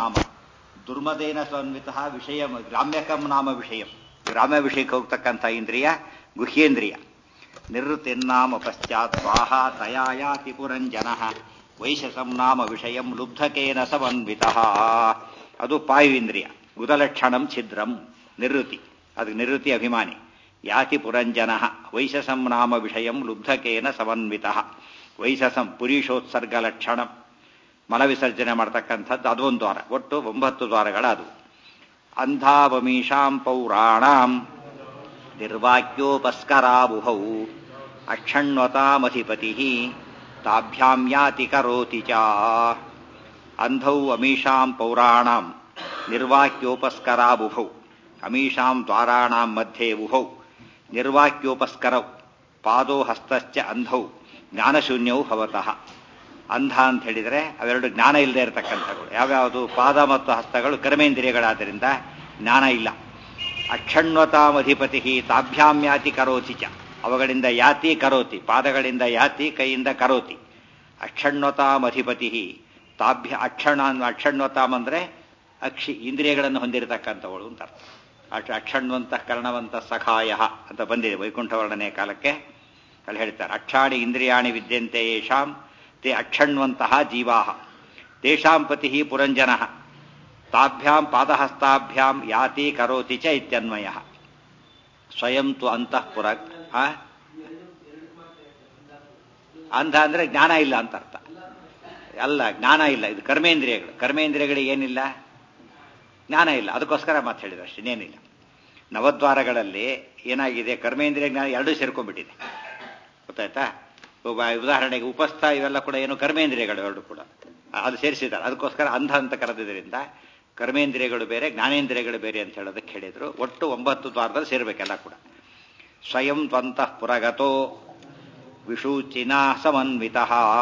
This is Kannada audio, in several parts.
ನಾಮ ದುರ್ಮದೇನ ಸನ್ವಿತ ವಿಷಯ ಗ್ರಾಮ್ಯಕಂ ನಾಮ ವಿಷಯ ಗ್ರಾಮ್ಯ ವಿಷಯಕ್ಕೆ ಹೋಗ್ತಕ್ಕಂಥ ಇಂದ್ರಿಯ ಗುಹ್ಯೇಂದ್ರಿಯ ನಿವೃತ್ತಿನ್ನಾಮ ಪಶ್ಚಾತ್ ಸ್ವಾಹ ತಯಾಯಾತಿ ಪುರಂಜನ ವೈಶಸಂ ನಾಮ ವಿಷಯಂ ಲುಬ್ಧಕೇನ ಸಮನ್ವಿತ ಅದು ಪಾಯುವಿಂದ್ರಿಯ ಗುದಲಕ್ಷಣಂ ಛಿದ್ರಂ ನಿವೃತ್ತಿ ಅದು ನಿವೃತ್ತಿ ಅಭಿಮಾನಿ ಯಾತಿ ಪುರಂಜನ ವೈಶಸಂ ನಾಮ ವಿಷಯಂ ಲುಬ್ಧಕೇನ ಸಮನ್ವಿತ ವೈಶಸಂ ಪುರೀಶೋತ್ಸರ್ಗ ಲಕ್ಷಣಂ ಮಲವಿಸರ್ಜನೆ ಮಾಡ್ತಕ್ಕಂಥದ್ದು ಅದೊಂದು ದ್ವಾರ ಒಟ್ಟು ಒಂಬತ್ತು ದ್ವಾರಗಳ ಅದು ಅಂಧಾವಮೀಷಾಂ ಪೌರಾಣಾಂ ನಿರ್ವಾಕ್ಯೋಪಸ್ಕರಾಬುಹೌ ಅಕ್ಷಣ್ವತಾಮಧಿಪತಿ ತಾಭ್ಯಾಂ ಯಾತಿ ಕರೋತಿ ಚ ಅಂಧೌ ಅಮೀಷಾಂ ಪೌರಾಣಾಂ ನಿರ್ವಾಕ್ಯೋಪಸ್ಕರಾಬುಭೌ ಅಮೀಷಾಂ ದ್ವಾರಾಣಾಂ ಮಧ್ಯೆ ಉಭೌ ನಿರ್ವಾಕ್ಯೋಪಸ್ಕರೌ ಪಾದೋ ಹಸ್ತಶ್ಚ ಅಂಧೌ ಜ್ಞಾನಶೂನ್ಯೌ ಭವತಃ ಅಂಧ ಅಂತ ಹೇಳಿದರೆ ಅವೆರಡು ಜ್ಞಾನ ಇಲ್ಲದೆ ಇರತಕ್ಕಂಥಗಳು ಯಾವ್ಯಾವುದು ಪಾದ ಮತ್ತು ಹಸ್ತಗಳು ಕರ್ಮೇಂದ್ರಿಯಗಳಾದ್ದರಿಂದ ಜ್ಞಾನ ಇಲ್ಲ ಅಕ್ಷಣ್ವತಾಮಧಿಪತಿ ತಾಭ್ಯಾಮ್ಯಾತಿ ಕರೋತಿ ಚ ಅವುಗಳಿಂದ ಯಾತಿ ಕರೋತಿ ಪಾದಗಳಿಂದ ಯಾತಿ ಕೈಯಿಂದ ಕರೋತಿ ಅಕ್ಷಣ್ವತಾಮಧಿಪತಿ ತಾಭ್ಯ ಅಕ್ಷಣ ಅಕ್ಷಣ್ವತಾಮ್ ಅಂದರೆ ಅಕ್ಷಿ ಇಂದ್ರಿಯಗಳನ್ನು ಹೊಂದಿರತಕ್ಕಂಥವಳು ಅಂತ ಅರ್ಥ ಅಕ್ಷ ಅಕ್ಷಣ್ವಂತ ಕರ್ಣವಂತ ಸಖಾಯ ಅಂತ ಬಂದಿದೆ ವೈಕುಂಠ ವರ್ಣನೆಯ ಕಾಲಕ್ಕೆ ಅಲ್ಲಿ ಹೇಳ್ತಾರೆ ಅಕ್ಷಾಣಿ ಇಂದ್ರಿಯಾಣಿ ವಿದ್ಯಂತೆ ಯೇಷಾಂ ತೇ ಅಕ್ಷಣ್ವಂತಹ ಜೀವಾ ತೇಷಾಂ ಪತಿ ಪುರಂಜನ ತಾಭ್ಯಾಂ ಪಾದಹಸ್ತಾಭ್ಯಾಂ ಯಾತಿ ಕರೋತಿ ಚ ಇತ್ಯನ್ವಯ ಸ್ವಯಂ ತು ಅಂತಃಪುರ ಅಂಧ ಅಂದ್ರೆ ಜ್ಞಾನ ಇಲ್ಲ ಅಂತ ಅರ್ಥ ಅಲ್ಲ ಜ್ಞಾನ ಇಲ್ಲ ಇದು ಕರ್ಮೇಂದ್ರಿಯಗಳು ಕರ್ಮೇಂದ್ರಿಯಗಳಿಗೆ ಏನಿಲ್ಲ ಜ್ಞಾನ ಇಲ್ಲ ಅದಕ್ಕೋಸ್ಕರ ಮಾತು ಹೇಳಿದ್ರು ಅಷ್ಟೇ ಇನ್ನೇನಿಲ್ಲ ನವದ್ವಾರಗಳಲ್ಲಿ ಏನಾಗಿದೆ ಕರ್ಮೇಂದ್ರಿಯ ಜ್ಞಾನ ಎರಡೂ ಸೇರ್ಕೊಂಡ್ಬಿಟ್ಟಿದೆ ಗೊತ್ತಾಯ್ತಾ ಒಬ್ಬ ಉದಾಹರಣೆಗೆ ಉಪಸ್ಥ ಇವೆಲ್ಲ ಕೂಡ ಏನು ಕರ್ಮೇಂದ್ರಿಯಗಳು ಎರಡು ಕೂಡ ಅದು ಸೇರಿಸಿದ್ದಾರೆ ಅದಕ್ಕೋಸ್ಕರ ಅಂಧ ಅಂತ ಕರೆದಿದ್ದರಿಂದ ಕರ್ಮೇಂದ್ರಿಯಗಳು ಬೇರೆ ಜ್ಞಾನೇಂದ್ರಿಯಗಳು ಬೇರೆ ಅಂತ ಹೇಳೋದಕ್ಕೆ ಹೇಳಿದ್ರು ಒಟ್ಟು ಒಂಬತ್ತು ದ್ವಾರದಲ್ಲಿ ಸೇರ್ಬೇಕೆಲ್ಲ ಕೂಡ ಸ್ವಯಂ ತ್ವಂತಃ ಪುರಗತೋ ವಿಷೂಚಿನ ಸಮನ್ವಿತ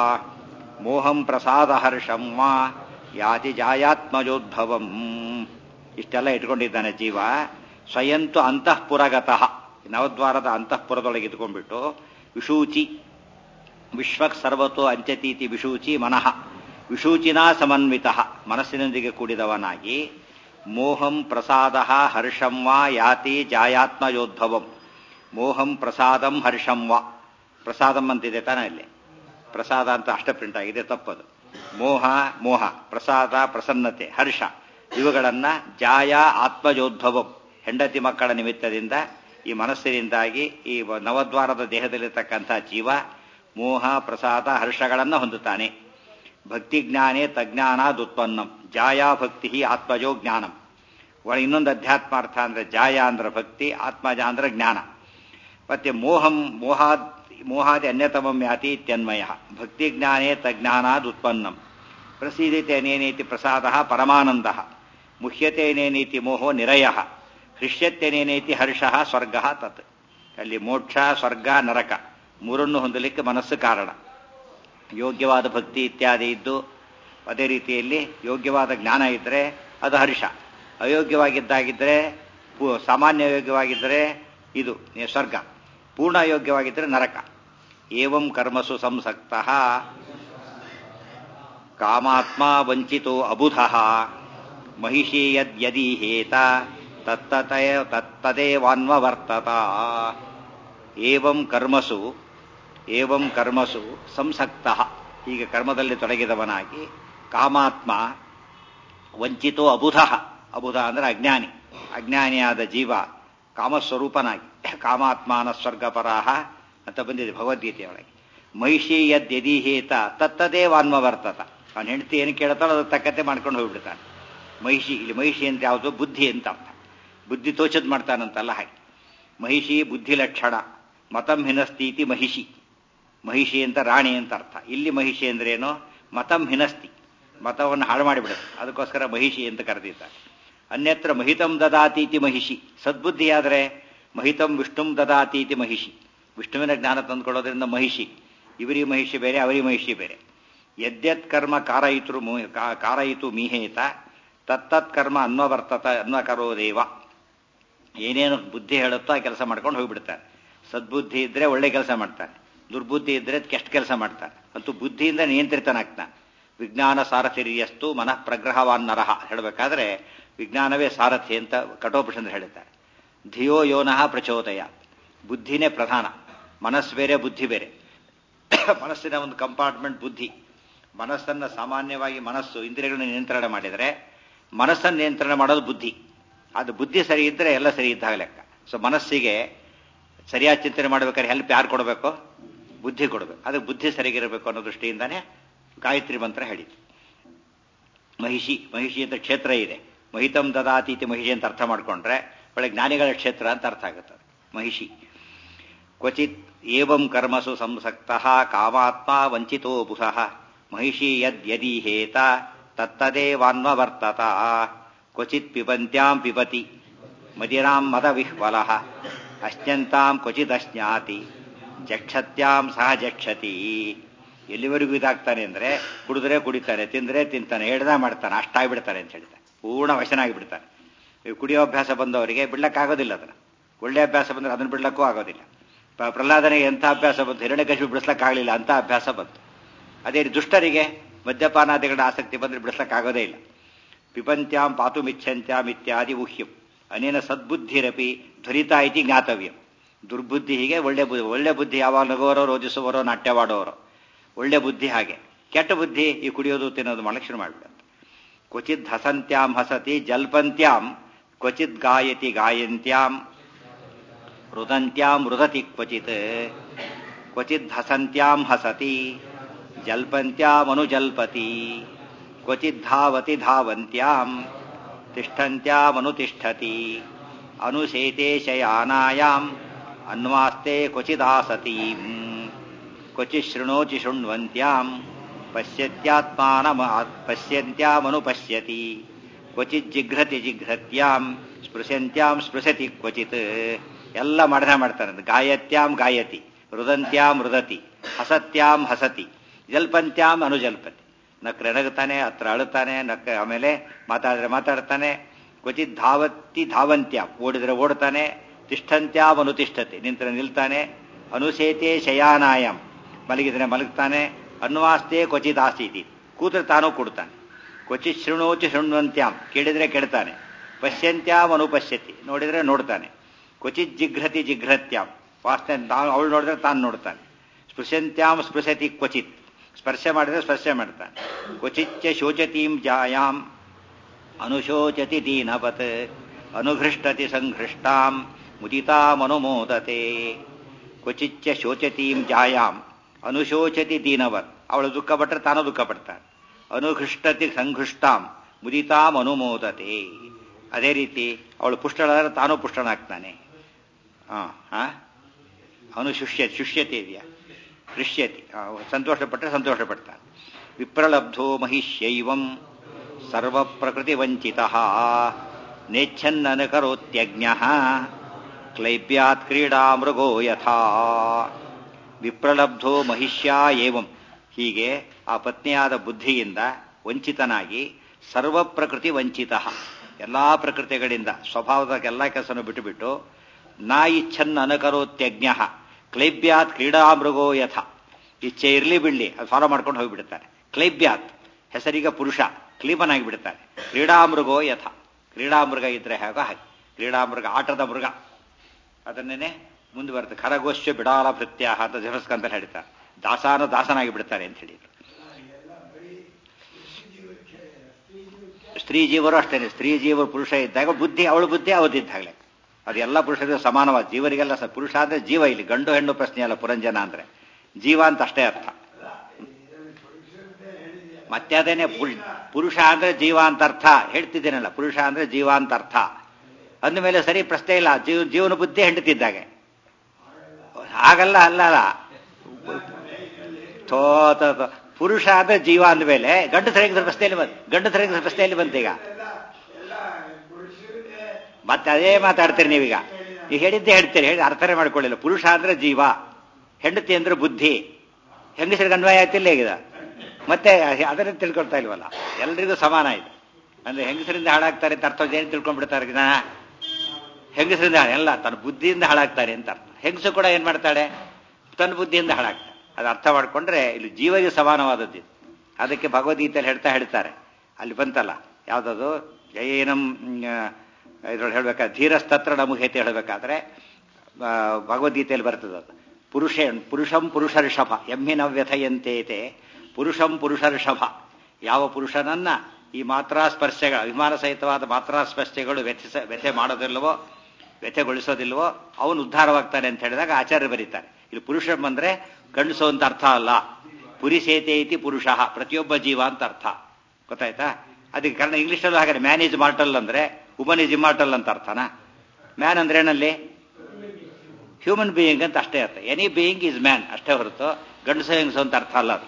ಮೋಹಂ ಪ್ರಸಾದ ಹರ್ಷಂ ವಾ ಯಾತಿ ಜಾಯಾತ್ಮಜೋದ್ಭವಂ ಇಷ್ಟೆಲ್ಲ ಇಟ್ಕೊಂಡಿದ್ದಾನೆ ಜೀವ ಸ್ವಯಂತು ಅಂತಃಪುರಗತಃ ನವದ್ವಾರದ ಅಂತಃಪುರದೊಳಗೆ ಇದ್ಕೊಂಡ್ಬಿಟ್ಟು ವಿಷೂಚಿ ವಿಶ್ವಕ್ ಸರ್ವತೋ ಅಂಚತೀತಿ ವಿಷೂಚಿ ಮನಃ ವಿಷೂಚಿನ ಸಮನ್ವಿತ ಮನಸ್ಸಿನೊಂದಿಗೆ ಕೂಡಿದವನಾಗಿ ಮೋಹಂ ಪ್ರಸಾದ ಹರ್ಷಂ ವಾ ಯಾತಿ ಜಾಯಾತ್ಮಯೋದ್ಭವಂ ಮೋಹಂ ಪ್ರಸಾದಂ ಹರ್ಷಂ ವಾ ಪ್ರಸಾದಂ ಅಂತಿದೆ ತಾನೇ ಇಲ್ಲಿ ಪ್ರಸಾದ ಅಂತ ಅಷ್ಟ ಪ್ರಿಂಟ್ ಆಗಿದೆ ತಪ್ಪದು ಮೋಹ ಮೋಹ ಪ್ರಸಾದ ಪ್ರಸನ್ನತೆ ಹರ್ಷ ಇವುಗಳನ್ನ ಜಾಯ ಆತ್ಮಜೋದ್ಭವಂ ಹೆಂಡತಿ ಮಕ್ಕಳ ನಿಮಿತ್ತದಿಂದ ಈ ಮನಸ್ಸಿನಿಂದಾಗಿ ಈ ನವದ್ವಾರದ ದೇಹದಲ್ಲಿರ್ತಕ್ಕಂಥ ಜೀವ ಮೋಹ ಪ್ರಸಾದ ಹರ್ಷಗಳನ್ನು ಹೊಂದುತ್ತಾನೆ ಭಕ್ತಿ ಜ್ಞಾನೇ ತಜ್ಞಾನಾದುತ್ಪನ್ನಂ ಜಾಯಾ ಭಕ್ತಿ ಆತ್ಮಜೋ ಜ್ಞಾನಂ ಒಳ ಇನ್ನೊಂದು ಅಧ್ಯಾತ್ಮಾರ್ಥ ಅಂದ್ರೆ ಜಾಯ ಅಂದ್ರೆ ಭಕ್ತಿ ಆತ್ಮಜ ಅಂದ್ರೆ ಜ್ಞಾನ ಮತ್ತೆ ಮೋಹಂ ಮೋಹಾದ್ ಮೋಹಾದಿ ಅನ್ಯತಮಂ ಯಾತಿ ಇತ್ಯನ್ವಯ ಭಕ್ತಿ ಜ್ಞಾನೇ ತಜ್ಞಾನಾದುತ್ಪನ್ನಂ ಪ್ರಸೀದಿತೇನೇನೇತಿ ಪ್ರಸಾದ ಪರಮಾನಂದ ಮುಹ್ಯತೇನೇನೇತಿ ಮೋಹೋ ನಿರಯ ಹೃಷ್ಯತ್ಯನೇನೇತಿ ಹರ್ಷ ಸ್ವರ್ಗ ತತ್ ಅಲ್ಲಿ ಮೋಕ್ಷ ಸ್ವರ್ಗ ನರಕ ಮೂರನ್ನು ಹೊಂದಲಿಕ್ಕೆ ಮನಸ್ಸು ಕಾರಣ ಯೋಗ್ಯವಾದ ಭಕ್ತಿ ಇತ್ಯಾದಿ ಇದ್ದು ಅದೇ ರೀತಿಯಲ್ಲಿ ಯೋಗ್ಯವಾದ ಜ್ಞಾನ ಇದ್ದರೆ ಅದು ಹರ್ಷ ಅಯೋಗ್ಯವಾಗಿದ್ದಾಗಿದ್ದರೆ ಸಾಮಾನ್ಯ ಯೋಗ್ಯವಾಗಿದ್ದರೆ ಇದು ಸ್ವರ್ಗ ಪೂರ್ಣ ಯೋಗ್ಯವಾಗಿದ್ದರೆ ನರಕ ಏವಂ ಕರ್ಮಸು ಸಂಸಕ್ತ ಕಾಮಾತ್ಮ ವಂಚಿತೋ ಅಬುಧ ಮಹಿಷಿ ಯದ್ಯದಿ ಹೇತ ತತ್ತತಯ ತತ್ತದೇವಾನ್ವರ್ತತ ಏವಂ ಕರ್ಮಸು ಏವಂ ಕರ್ಮಸು ಸಂಸಕ್ತ ಹೀಗೆ ಕರ್ಮದಲ್ಲಿ ತೊಡಗಿದವನಾಗಿ ಕಾಮಾತ್ಮ ವಂಚಿತೋ ಅಬುಧ ಅಬುಧ ಅಂದ್ರೆ ಅಜ್ಞಾನಿ ಅಜ್ಞಾನಿಯಾದ ಜೀವ ಕಾಮಸ್ವರೂಪನಾಗಿ ಕಾಮಾತ್ಮಾನ ಸ್ವರ್ಗಪರಾಹ ಅಂತ ಬಂದಿದೆ ಭಗವದ್ಗೀತೆಯೊಳಗೆ ಮಹಿಷಿ ಯದ್ಯದಿಹೇತ ತತ್ತದೇವಾನ್ವರ್ತತ ಅವನ ಹೆಂಡತಿ ಏನು ಕೇಳ್ತಾಳೋ ಅದು ತಕ್ಕತೆ ಮಾಡ್ಕೊಂಡು ಹೋಗ್ಬಿಡ್ತಾನೆ ಮಹಿಷಿ ಇಲ್ಲಿ ಮಹಿಷಿ ಅಂತ ಯಾವುದು ಬುದ್ಧಿ ಅಂತ ಅರ್ಥ ಬುದ್ಧಿ ತೋಚದ್ ಮಾಡ್ತಾನಂತಲ್ಲ ಹಾಗೆ ಮಹಿಷಿ ಬುದ್ಧಿ ಲಕ್ಷಣ ಮತಂ ಹಿನಸ್ತೀತಿ ಮಹಿಷಿ ಮಹಿಷಿ ಅಂತ ರಾಣಿ ಅಂತ ಅರ್ಥ ಇಲ್ಲಿ ಮಹಿಷಿ ಅಂದ್ರೇನು ಮತಂ ಹಿನಸ್ತಿ ಮತವನ್ನು ಹಾಳು ಮಾಡಿಬಿಡುತ್ತೆ ಅದಕ್ಕೋಸ್ಕರ ಮಹಿಷಿ ಅಂತ ಕರೆದಿದ್ದಾರೆ ಅನ್ಯತ್ರ ಮಹಿತಂ ದದಾತೀತಿ ಮಹಿಷಿ ಸದ್ಬುದ್ಧಿಯಾದರೆ ಮಹಿತಂ ವಿಷ್ಣುಂ ದದಾತೀತಿ ಮಹಿಷಿ ವಿಷ್ಣುವಿನ ಜ್ಞಾನ ತಂದುಕೊಳ್ಳೋದ್ರಿಂದ ಮಹಿಷಿ ಇವರಿ ಮಹಿಷಿ ಬೇರೆ ಅವರಿ ಮಹಿಷಿ ಬೇರೆ ಯದ್ಯತ್ ಕರ್ಮ ಕಾರಯಿತು ಕಾರಯಿತು ಮೀಹೇತ ತತ್ತತ್ ಕರ್ಮ ಅನ್ವವರ್ತತ ಅನ್ವಕರೋದೇವ ಏನೇನು ಬುದ್ಧಿ ಹೇಳುತ್ತೋ ಆ ಕೆಲಸ ಮಾಡ್ಕೊಂಡು ಹೋಗ್ಬಿಡ್ತಾರೆ ಸದ್ಬುದ್ಧಿ ಇದ್ರೆ ಒಳ್ಳೆ ಕೆಲಸ ಮಾಡ್ತಾನೆ ದುರ್ಬುದ್ಧಿ ಇದ್ರೆ ಕೆಟ್ಟ ಕೆಲಸ ಮಾಡ್ತಾನೆ ಅಂತೂ ಬುದ್ಧಿಯಿಂದ ನಿಯಂತ್ರಿತನಾಗ್ತಾನೆ ವಿಜ್ಞಾನ ಸಾರಥಿರ್ಯಸ್ತು ಮನಃ ಪ್ರಗ್ರಹವಾನ್ ನರಹ ಹೇಳಬೇಕಾದ್ರೆ ವಿಜ್ಞಾನವೇ ಸಾರಥಿ ಅಂತ ಕಠೋಪನಿಷತ್ ಹೇಳುತ್ತಾರೆ ಧಿಯೋ ಯೋನಃ ಪ್ರಚೋದಯ ಬುದ್ಧಿನೇ ಪ್ರಧಾನ ಮನಸ್ಸು ಬೇರೆ ಬುದ್ಧಿ ಬೇರೆ ಮನಸ್ಸಿನ ಒಂದು ಕಂಪಾರ್ಟ್ಮೆಂಟ್ ಬುದ್ಧಿ ಮನಸ್ಸನ್ನು ಸಾಮಾನ್ಯವಾಗಿ ಮನಸ್ಸು ಇಂದ್ರಿಯಗಳನ್ನ ನಿಯಂತ್ರಣ ಮಾಡಿದರೆ ಮನಸ್ಸನ್ನು ನಿಯಂತ್ರಣ ಮಾಡೋದು ಬುದ್ಧಿ ಅದು ಬುದ್ಧಿ ಸರಿ ಇದ್ದರೆ ಎಲ್ಲ ಸರಿ ಇದ್ದಾಗ ಲೆಕ್ಕ ಸೊ ಮನಸ್ಸಿಗೆ ಸರಿಯಾದ ಚಿಂತನೆ ಮಾಡ್ಬೇಕಾದ್ರೆ ಹೆಲ್ಪ್ ಯಾರು ಕೊಡಬೇಕು ಬುದ್ಧಿ ಕೊಡಬೇಕು ಅದಕ್ಕೆ ಬುದ್ಧಿ ಸರಿಗಿರಬೇಕು ಅನ್ನೋ ದೃಷ್ಟಿಯಿಂದಾನೇ ಗಾಯತ್ರಿ ಮಂತ್ರ ಹೇಳಿತು ಮಹಿಷಿ ಮಹಿಷಿ ಅಂತ ಕ್ಷೇತ್ರ ಇದೆ ಮಹಿತಂ ದದಾತಿ ಇತಿ ಮಹಿಷಿ ಅಂತ ಅರ್ಥ ಮಾಡ್ಕೊಂಡ್ರೆ ಒಳ್ಳೆ ಜ್ಞಾನಿಗಳ ಕ್ಷೇತ್ರ ಅಂತ ಅರ್ಥ ಆಗುತ್ತೆ ಮಹಿಷಿ ಕ್ವಚಿತ್ ಏವಂ ಕರ್ಮಸು ಸಂಸಕ್ತ ಕಾಮಾತ್ಮ ವಂಚಿತೋ ಪುಸಃ ಮಹಿಷಿ ಯದ್ಯದೀಹೇತ ತತ್ತದೇವಾನ್ವರ್ತತ ಕ್ವಚಿತ್ ಪಿಬಂತ್ಯಾಂ ಪಿಬತಿ ಮದಿರಾಂ ಮದವಿಹ್ವಲ ಅಶ್ಯಂತಾಂ ಕ್ವಚಿದಶ್ನಾತಿ ಜಕ್ಷತ್ಯಾಂ ಸಹ ಜಕ್ಷತಿ ಎಲ್ಲಿವರೆಗೂ ಇದಾಗ್ತಾನೆ ಅಂದ್ರೆ ಕುಡಿದ್ರೆ ಕುಡಿತಾನೆ ತಿಂದ್ರೆ ತಿಂತಾನೆ ಹೇಳ್ದ ಮಾಡ್ತಾನೆ ಅಷ್ಟಾಗ್ಬಿಡ್ತಾನೆ ಅಂತ ಹೇಳ್ತಾನೆ ಪೂರ್ಣ ವಶನಾಗಿಬಿಡ್ತಾನೆ ಈ ಕುಡಿಯೋ ಅಭ್ಯಾಸ ಬಂದವರಿಗೆ ಬಿಡ್ಲಕ್ಕಾಗೋದಿಲ್ಲ ಅದನ್ನ ಒಳ್ಳೆ ಅಭ್ಯಾಸ ಬಂದ್ರೆ ಅದನ್ನ ಬಿಡ್ಲಕ್ಕೂ ಆಗೋದಿಲ್ಲ ಪ್ರ- ಪ್ರಹ್ಲಾದನಿಗೆ ಎಂಥ ಅಭ್ಯಾಸ ಬಂತು ಹಿರಣ್ಯಕಶಿಪು ಬಿಡಿಸ್ಲಕ್ಕಾಗಲಿಲ್ಲ ಅಂತ ಅಭ್ಯಾಸ ಬಂತು ಅದೇ ರೀತಿ ದುಷ್ಟರಿಗೆ ಮದ್ಯಪಾನಾದಿಗಳ ಆಸಕ್ತಿ ಬಂದ್ರೆ ಬಿಡಿಸ್ಲಕ್ಕಾಗೋದೇ ಇಲ್ಲ ಪಿಬಂತ್ಯಾಂ ಪಾತುಮಿಚ್ಛಂತ್ಯಾಂ ಇತ್ಯಾದಿ ಊಹ್ಯಂ ಅನೇನ ಸದ್ಬುದ್ಧಿರಪಿ ಧ್ವರಿತಾ ಇತಿ ಜ್ಞಾತವ್ಯಂ ದುರ್ಬುದ್ಧಿ ಹೀಗೆ ಒಳ್ಳೆ ಬುದ್ಧಿ ಒಳ್ಳೆ ಬುದ್ಧಿ ಯಾವಾಗ ನಗುವರೋ ರೋಜಿಸುವರೋ ನಾಟ್ಯವಾಡೋರು ಒಳ್ಳೆ ಬುದ್ಧಿ ಹಾಗೆ ಕೆಟ್ಟ ಬುದ್ಧಿ ಈ ಕುಡಿಯೋದು ತಿನ್ನೋದು ಮಾಡಕ್ಕೆ ಶುರು ಮಾಡಿಬಿಡುತ್ತೆ ಕ್ವಚಿತ್ ಹಸಂತ್ಯಾಂ ಹಸತಿ ಜಲ್ಪಂತ್ಯಾಂ ಕ್ವಚಿತ್ ಗಾಯತಿ ಗಾಯಂತ್ಯಾಂ ರುದಂತ್ಯಾಂ ರುದತಿ ಕ್ವಚಿತ್ ಕ್ವಚಿತ್ ಹಸಂತ್ಯಾಂ ಹಸತಿ ಜಲ್ಪಂತ್ಯಾಮನುಜಲ್ಪತಿ ಕ್ವಚಿತ್ ಧಾವತಿ ಧಾವಂತ್ಯಾಂ ತಿಷ್ಠಂತ್ಯಾಮನುತಿಷ್ಠತಿ ಅನುಶೇತೆ ಶಯಾನಾಯಾಂ ಅನ್ವಾಸ್ತೆ ಕ್ವಚಿದಾಸತೀಂ ಕ್ವಚಿತ್ ಶೃಣೋಚಿ ಶೃಣ್ವಂತ್ಯಾಂ ಪಶ್ಯತ್ಯಾತ್ಮಾನಮ ಪಶ್ಯಂತ್ಯಾಮನುಪಶ್ಯತಿ ಕ್ವಚಿತ್ ಜಿಘ್ರತಿ ಜಿಘ್ರತ್ಯಾಂ ಸ್ಪೃಶಂತ್ಯಾಂ ಸ್ಪೃಶತಿ ಕ್ವಚಿತ್ ಎಲ್ಲ ಮಾಡ್ದ ಮಾಡ್ತಾನೆ ಗಾಯತ್ಯಾಂ ಗಾಯತಿ ರುದಂತ್ಯಾಂ ರುದತಿ ಹಸತ್ಯಾಂ ಹಸತಿ ಜಲ್ಪಂತ್ಯಾಂ ಅನುಜಲ್ಪತಿ ನಕ್ರೆ ನಗುತ್ತಾನೆ ಹತ್ರ ಅಳುತ್ತಾನೆ ನಕ್ಕ ಆಮೇಲೆ ಮಾತಾಡಿದ್ರೆ ಮಾತಾಡ್ತಾನೆ ಕ್ವಚಿತ್ ಧಾವತಿ ಧಾವಂತ್ಯಾಂ ಓಡಿದ್ರೆ ಓಡ್ತಾನೆ ತಿಷ್ಠಂತ್ಯಾಂ ಅನುತಿಷ್ಠತೆ ನಿಂತರೆ ನಿಲ್ತಾನೆ ಅನುಸೇತೆ ಶಯಾನಾಯಂ ಮಲಗಿದ್ರೆ ಮಲಗ್ತಾನೆ ಅನ್ವಾಸ್ತೆ ಕ್ವಚಿತ್ ಆಸೀತಿ ಕೂತ್ರೆ ತಾನೂ ಕೊಡ್ತಾನೆ ಕ್ವಚಿತ್ ಶೃಣೋಚಿ ಶೃಣ್ವಂತ್ಯಾಂ ಕೇಳಿದ್ರೆ ಕೆಡ್ತಾನೆ ಪಶ್ಯಂತ್ಯಾಂ ಅನುಪಶ್ಯತಿ ನೋಡಿದ್ರೆ ನೋಡ್ತಾನೆ ಕ್ವಚಿತ್ ಜಿಘ್ರತಿ ಜಿಘ್ರತ್ಯಾಂ ವಾಸನೆ ತಾನು ಅವಳು ನೋಡಿದ್ರೆ ತಾನು ನೋಡ್ತಾನೆ ಸ್ಪೃಶಂತ್ಯಾಂ ಸ್ಪೃಶತಿ ಕ್ವಚಿತ್ ಸ್ಪರ್ಶ ಮಾಡಿದ್ರೆ ಸ್ಪರ್ಶ ಮಾಡ್ತಾನೆ ಕ್ವಚಿಚ್ಚ ಶೋಚತೀಂ ಜಾಯಾಂ ಅನುಶೋಚತಿ ದೀನವತ್ ಅನುಘೃಷ್ಟತಿ ಸಂಘೃಷ್ಟಾಂ ಮುದಿತಾಮನುಮೋದತೆ ಕ್ವಚಿಚ್ಚ ಶೋಚತೀಂ ಜಾಯಾಂ ಅನುಶೋಚತಿ ದೀನವತ್ ಅವಳು ದುಃಖ ಪಟ್ಟರೆ ತಾನು ದುಃಖ ಪಡ್ತಾನೆ ಅನುಘೃಷ್ಟತಿ ಸಂಘೃಷ್ಟಾಂ ಮುದಿತಾಂ ಅನುಮೋದತೆ ಅದೇ ರೀತಿ ಅವಳು ಪುಷ್ಟಳಾದ್ರೆ ತಾನೂ ಪುಷ್ಟನಾಗ್ತಾನೆ ಹಾ ಹಾ ಅವನು ಶುಷ್ಯ ಶುಷ್ಯತೆ ಇದೆಯಾ ಹೃಷ್ಯತಿ ಸಂತೋಷ ಪಟ್ಟರೆ ಸಂತೋಷ ಪಡ್ತಾನೆ ವಿಪ್ರಲಬ್ಧೋ ಮಹಿಷ್ಯೈವಂ ಸರ್ವ ಪ್ರಕೃತಿ ವಂಚಿತ ನೇಚ್ಛನ್ನನುಕರೋತ್ಯಜ್ಞ ಕ್ಲೈಬ್ಯಾತ್ ಕ್ರೀಡಾ ಮೃಗೋ ಯಥಾ ವಿಪ್ರಲಬ್ಧೋ ಮಹಿಷ್ಯ ಏವಂ ಹೀಗೆ ಆ ಪತ್ನಿಯಾದ ಬುದ್ಧಿಯಿಂದ ವಂಚಿತನಾಗಿ ಸರ್ವ ಪ್ರಕೃತಿ ವಂಚಿತ ಎಲ್ಲಾ ಪ್ರಕೃತಿಗಳಿಂದ ಸ್ವಭಾವದ ಎಲ್ಲ ಕೆಲಸವನ್ನು ಬಿಟ್ಟುಬಿಟ್ಟು ನಾ ಇಚ್ಛನ್ ಅನಕರೋತ್ಯಜ್ಞ ಕ್ಲೈಬ್ಯಾತ್ ಕ್ರೀಡಾ ಮೃಗೋ ಯಥ ಇಚ್ಛೆ ಇರ್ಲಿ ಬಿಡ್ಲಿ ಅದು ಫಾಲೋ ಮಾಡ್ಕೊಂಡು ಹೋಗಿಬಿಡ್ತಾರೆ ಕ್ಲೈಬ್ಯಾತ್ ಹೆಸರಿಗ ಪುರುಷ ಕ್ಲೀಬನಾಗಿ ಬಿಡ್ತಾನೆ ಕ್ರೀಡಾಮೃಗೋ ಯಥ ಕ್ರೀಡಾಮೃಗ ಇದ್ರೆ ಹೇಗೋ ಹಾಗೆ ಕ್ರೀಡಾಮೃಗ ಆಟದ ಮೃಗ ಅದನ್ನೇ ಮುಂದುವರೆದು ಖರಗೋಶ್ಯ ಬಿಡಾಲ ಭೃತ್ಯ ಅಂತ ಜಪಸ್ಕಂತ ಹೇಳ್ತಾರೆ ದಾಸಾನ ದಾಸನಾಗಿ ಬಿಡ್ತಾರೆ ಅಂತ ಹೇಳಿದ್ರು ಸ್ತ್ರೀ ಜೀವರು ಅಷ್ಟೇನೆ ಸ್ತ್ರೀ ಜೀವರು ಪುರುಷ ಇದ್ದಾಗ ಬುದ್ಧಿ ಅವಳು ಬುದ್ಧಿ ಅವದಿದ್ದಾಗಲೇ ಅದೆಲ್ಲ ಪುರುಷರಿಗೆ ಸಮಾನವಾದ ಜೀವರಿಗೆಲ್ಲ ಸ- ಪುರುಷ ಅಂದ್ರೆ ಜೀವ ಇಲ್ಲಿ ಗಂಡು ಹೆಣ್ಣು ಪ್ರಶ್ನೆ ಅಲ್ಲ ಪುರಂಜನ ಅಂದ್ರೆ ಜೀವ ಅಂತ ಅಷ್ಟೇ ಅರ್ಥ ಮತ್ತೆ ಅದೇನೆ ಪುಲ್- ಪುರುಷ ಅಂದ್ರೆ ಜೀವ ಅಂತ ಅರ್ಥ ಹೇಳ್ತಿದ್ದೇನಲ್ಲ ಪುರುಷ ಅಂದ್ರೆ ಜೀವ ಅಂತ ಅರ್ಥ ಅಂದಮೇಲೆ ಸರಿ ಪ್ರಶ್ನೆ ಇಲ್ಲ ಜೀವ ಜೀವನ ಬುದ್ಧಿ ಹೆಂಡತಿದ್ದಾಗೆ ಹಾಗಲ್ಲ ಅಲ್ಲ ಅಲ್ಲ ಥೋ ಥೋ, ಥೋ. ಪುರುಷ ಅಂದ್ರೆ ಜೀವ ಅಂದಮೇಲೆ ಗಂಡು ಸರಿಗಿದ್ರೆ ಪ್ರಶ್ನೆಯಲ್ಲಿ ಬಂತು ಗಂಡು ಸರಿಗಿದ್ರೆ ಪ್ರಶ್ನೆಯಲ್ಲಿ ಬಂತೀಗ ಮತ್ತೆ ಅದೇ ಮಾತಾಡ್ತೀರಿ ನೀವೀಗ ನೀವು ಹೇಳಿದ್ದೇ ಹೇಳ್ತೀರಿ ಹೇಳಿ ಅರ್ಥನೇ ಮಾಡ್ಕೊಳ್ಳಿಲ್ಲ ಪುರುಷ ಅಂದ್ರೆ ಜೀವ ಹೆಂಡತಿ ಅಂದ್ರೆ ಬುದ್ಧಿ ಹೆಂಗಸರಿಗೆ ಅನ್ವಯ ಆಯ್ತಿಲ್ಲ ಹೇಗಿದೆ ಮತ್ತೆ ಅದನ್ನ ತಿಳ್ಕೊಳ್ತಾ ಇಲ್ವಲ್ಲ ಎಲ್ರಿಗೂ ಸಮಾನ ಇದೆ ಅಂದ್ರೆ ಹೆಂಗಸರಿಂದ ಹಾಳಾಗ್ತಾರೆ ಅಂತ ಅರ್ಥ ಏನು ತಿಳ್ಕೊಂಡ್ಬಿಡ್ತಾರೆ ಜನ ಹೆಂಗಸರಿಂದ ಹಾಳು- ಎಲ್ಲ ತನ್ನ ಬುದ್ಧಿಯಿಂದ ಹಾಳಾಗ್ತಾರೆ ಅಂತ ಅರ್ಥ ಹೆಂಗಸು ಕೂಡ ಏನ್ ಮಾಡ್ತಾಳೆ ತನ್ನ ಬುದ್ಧಿಯಿಂದ ಹಾಳಾಗ್ತಾಳೆ ಅದು ಅರ್ಥ ಮಾಡ್ಕೊಂಡ್ರೆ ಇಲ್ಲಿ ಜೀವಗೆ ಸಮಾನವಾದದ್ದು ಇದು. ಅದಕ್ಕೆ ಭಗವದ್ಗೀತೆಯಲ್ಲಿ ಹೇಳ್ತಾ ಹೇಳ್ತಾರೆ ಅಲ್ಲಿ ಬಂತಲ್ಲ ಯಾವುದದು ಜಯೇನಂ ಇದ್ರೊಳಗೆ ಹೇಳ್ಬೇಕಾದ್ರೆ ಧೀರಸ್ತತ್ರ ನಮುಹೇತಿ ಹೇಳಬೇಕಾದ್ರೆ ಭಗವದ್ಗೀತೆಯಲ್ಲಿ ಬರ್ತದೆ ಅದು ಪುರುಷ ಪುರುಷಂ ಪುರುಷರ್ಷಭ ಎಮ್ಮಿನ ವ್ಯಥಯಂತೇತೆ ಪುರುಷಂ ಪುರುಷರ್ಷಭ ಯಾವ ಪುರುಷನನ್ನ ಈ ಮಾತ್ರಾ ಸ್ಪರ್ಶಗಳ ವಿಮಾನ ಸಹಿತವಾದ ಮಾತ್ರಾ ಸ್ಪರ್ಶಗಳು ವ್ಯಥಿಸ ವ್ಯಥೆ ಮಾಡೋದಿಲ್ವೋ ವ್ಯಥೆಗೊಳಿಸೋದಿಲ್ವೋ ಅವನು ಉದ್ಧಾರವಾಗ್ತಾನೆ ಅಂತ ಹೇಳಿದಾಗ ಆಚಾರ್ಯ ಬರೀತಾರೆ ಇಲ್ಲಿ ಪುರುಷ ಬಂದ್ರೆ ಗಂಡಸು ಅಂತ ಅರ್ಥ ಅಲ್ಲ ಪುರಿಸೇತೆ ಇತಿ ಪುರುಷ ಪ್ರತಿಯೊಬ್ಬ ಜೀವ ಅಂತ ಅರ್ಥ ಗೊತ್ತಾಯ್ತಾ ಅದಕ್ಕೆ ಕಾರಣ ಇಂಗ್ಲಿಷಲ್ಲೂ ಹಾಗೆ ಮ್ಯಾನ್ ಇಸ್ ಮಾರ್ಟಲ್ ಅಂದ್ರೆ ವುಮನ್ ಇಸ್ ಇಮಾರ್ಟಲ್ ಅಂತ ಅರ್ಥನಾ ಮ್ಯಾನ್ ಅಂದ್ರೆ ಏನಲ್ಲಿ ಹ್ಯೂಮನ್ ಬೀಯಿಂಗ್ ಅಂತ ಅಷ್ಟೇ ಅರ್ಥ ಎನಿ ಬೀಯಿಂಗ್ ಈಸ್ ಮ್ಯಾನ್ ಅಷ್ಟೇ ಹೊರತು ಗಂಡಸು ಹೆಂಗಸು ಅಂತ ಅರ್ಥ ಅಲ್ಲ ಅದು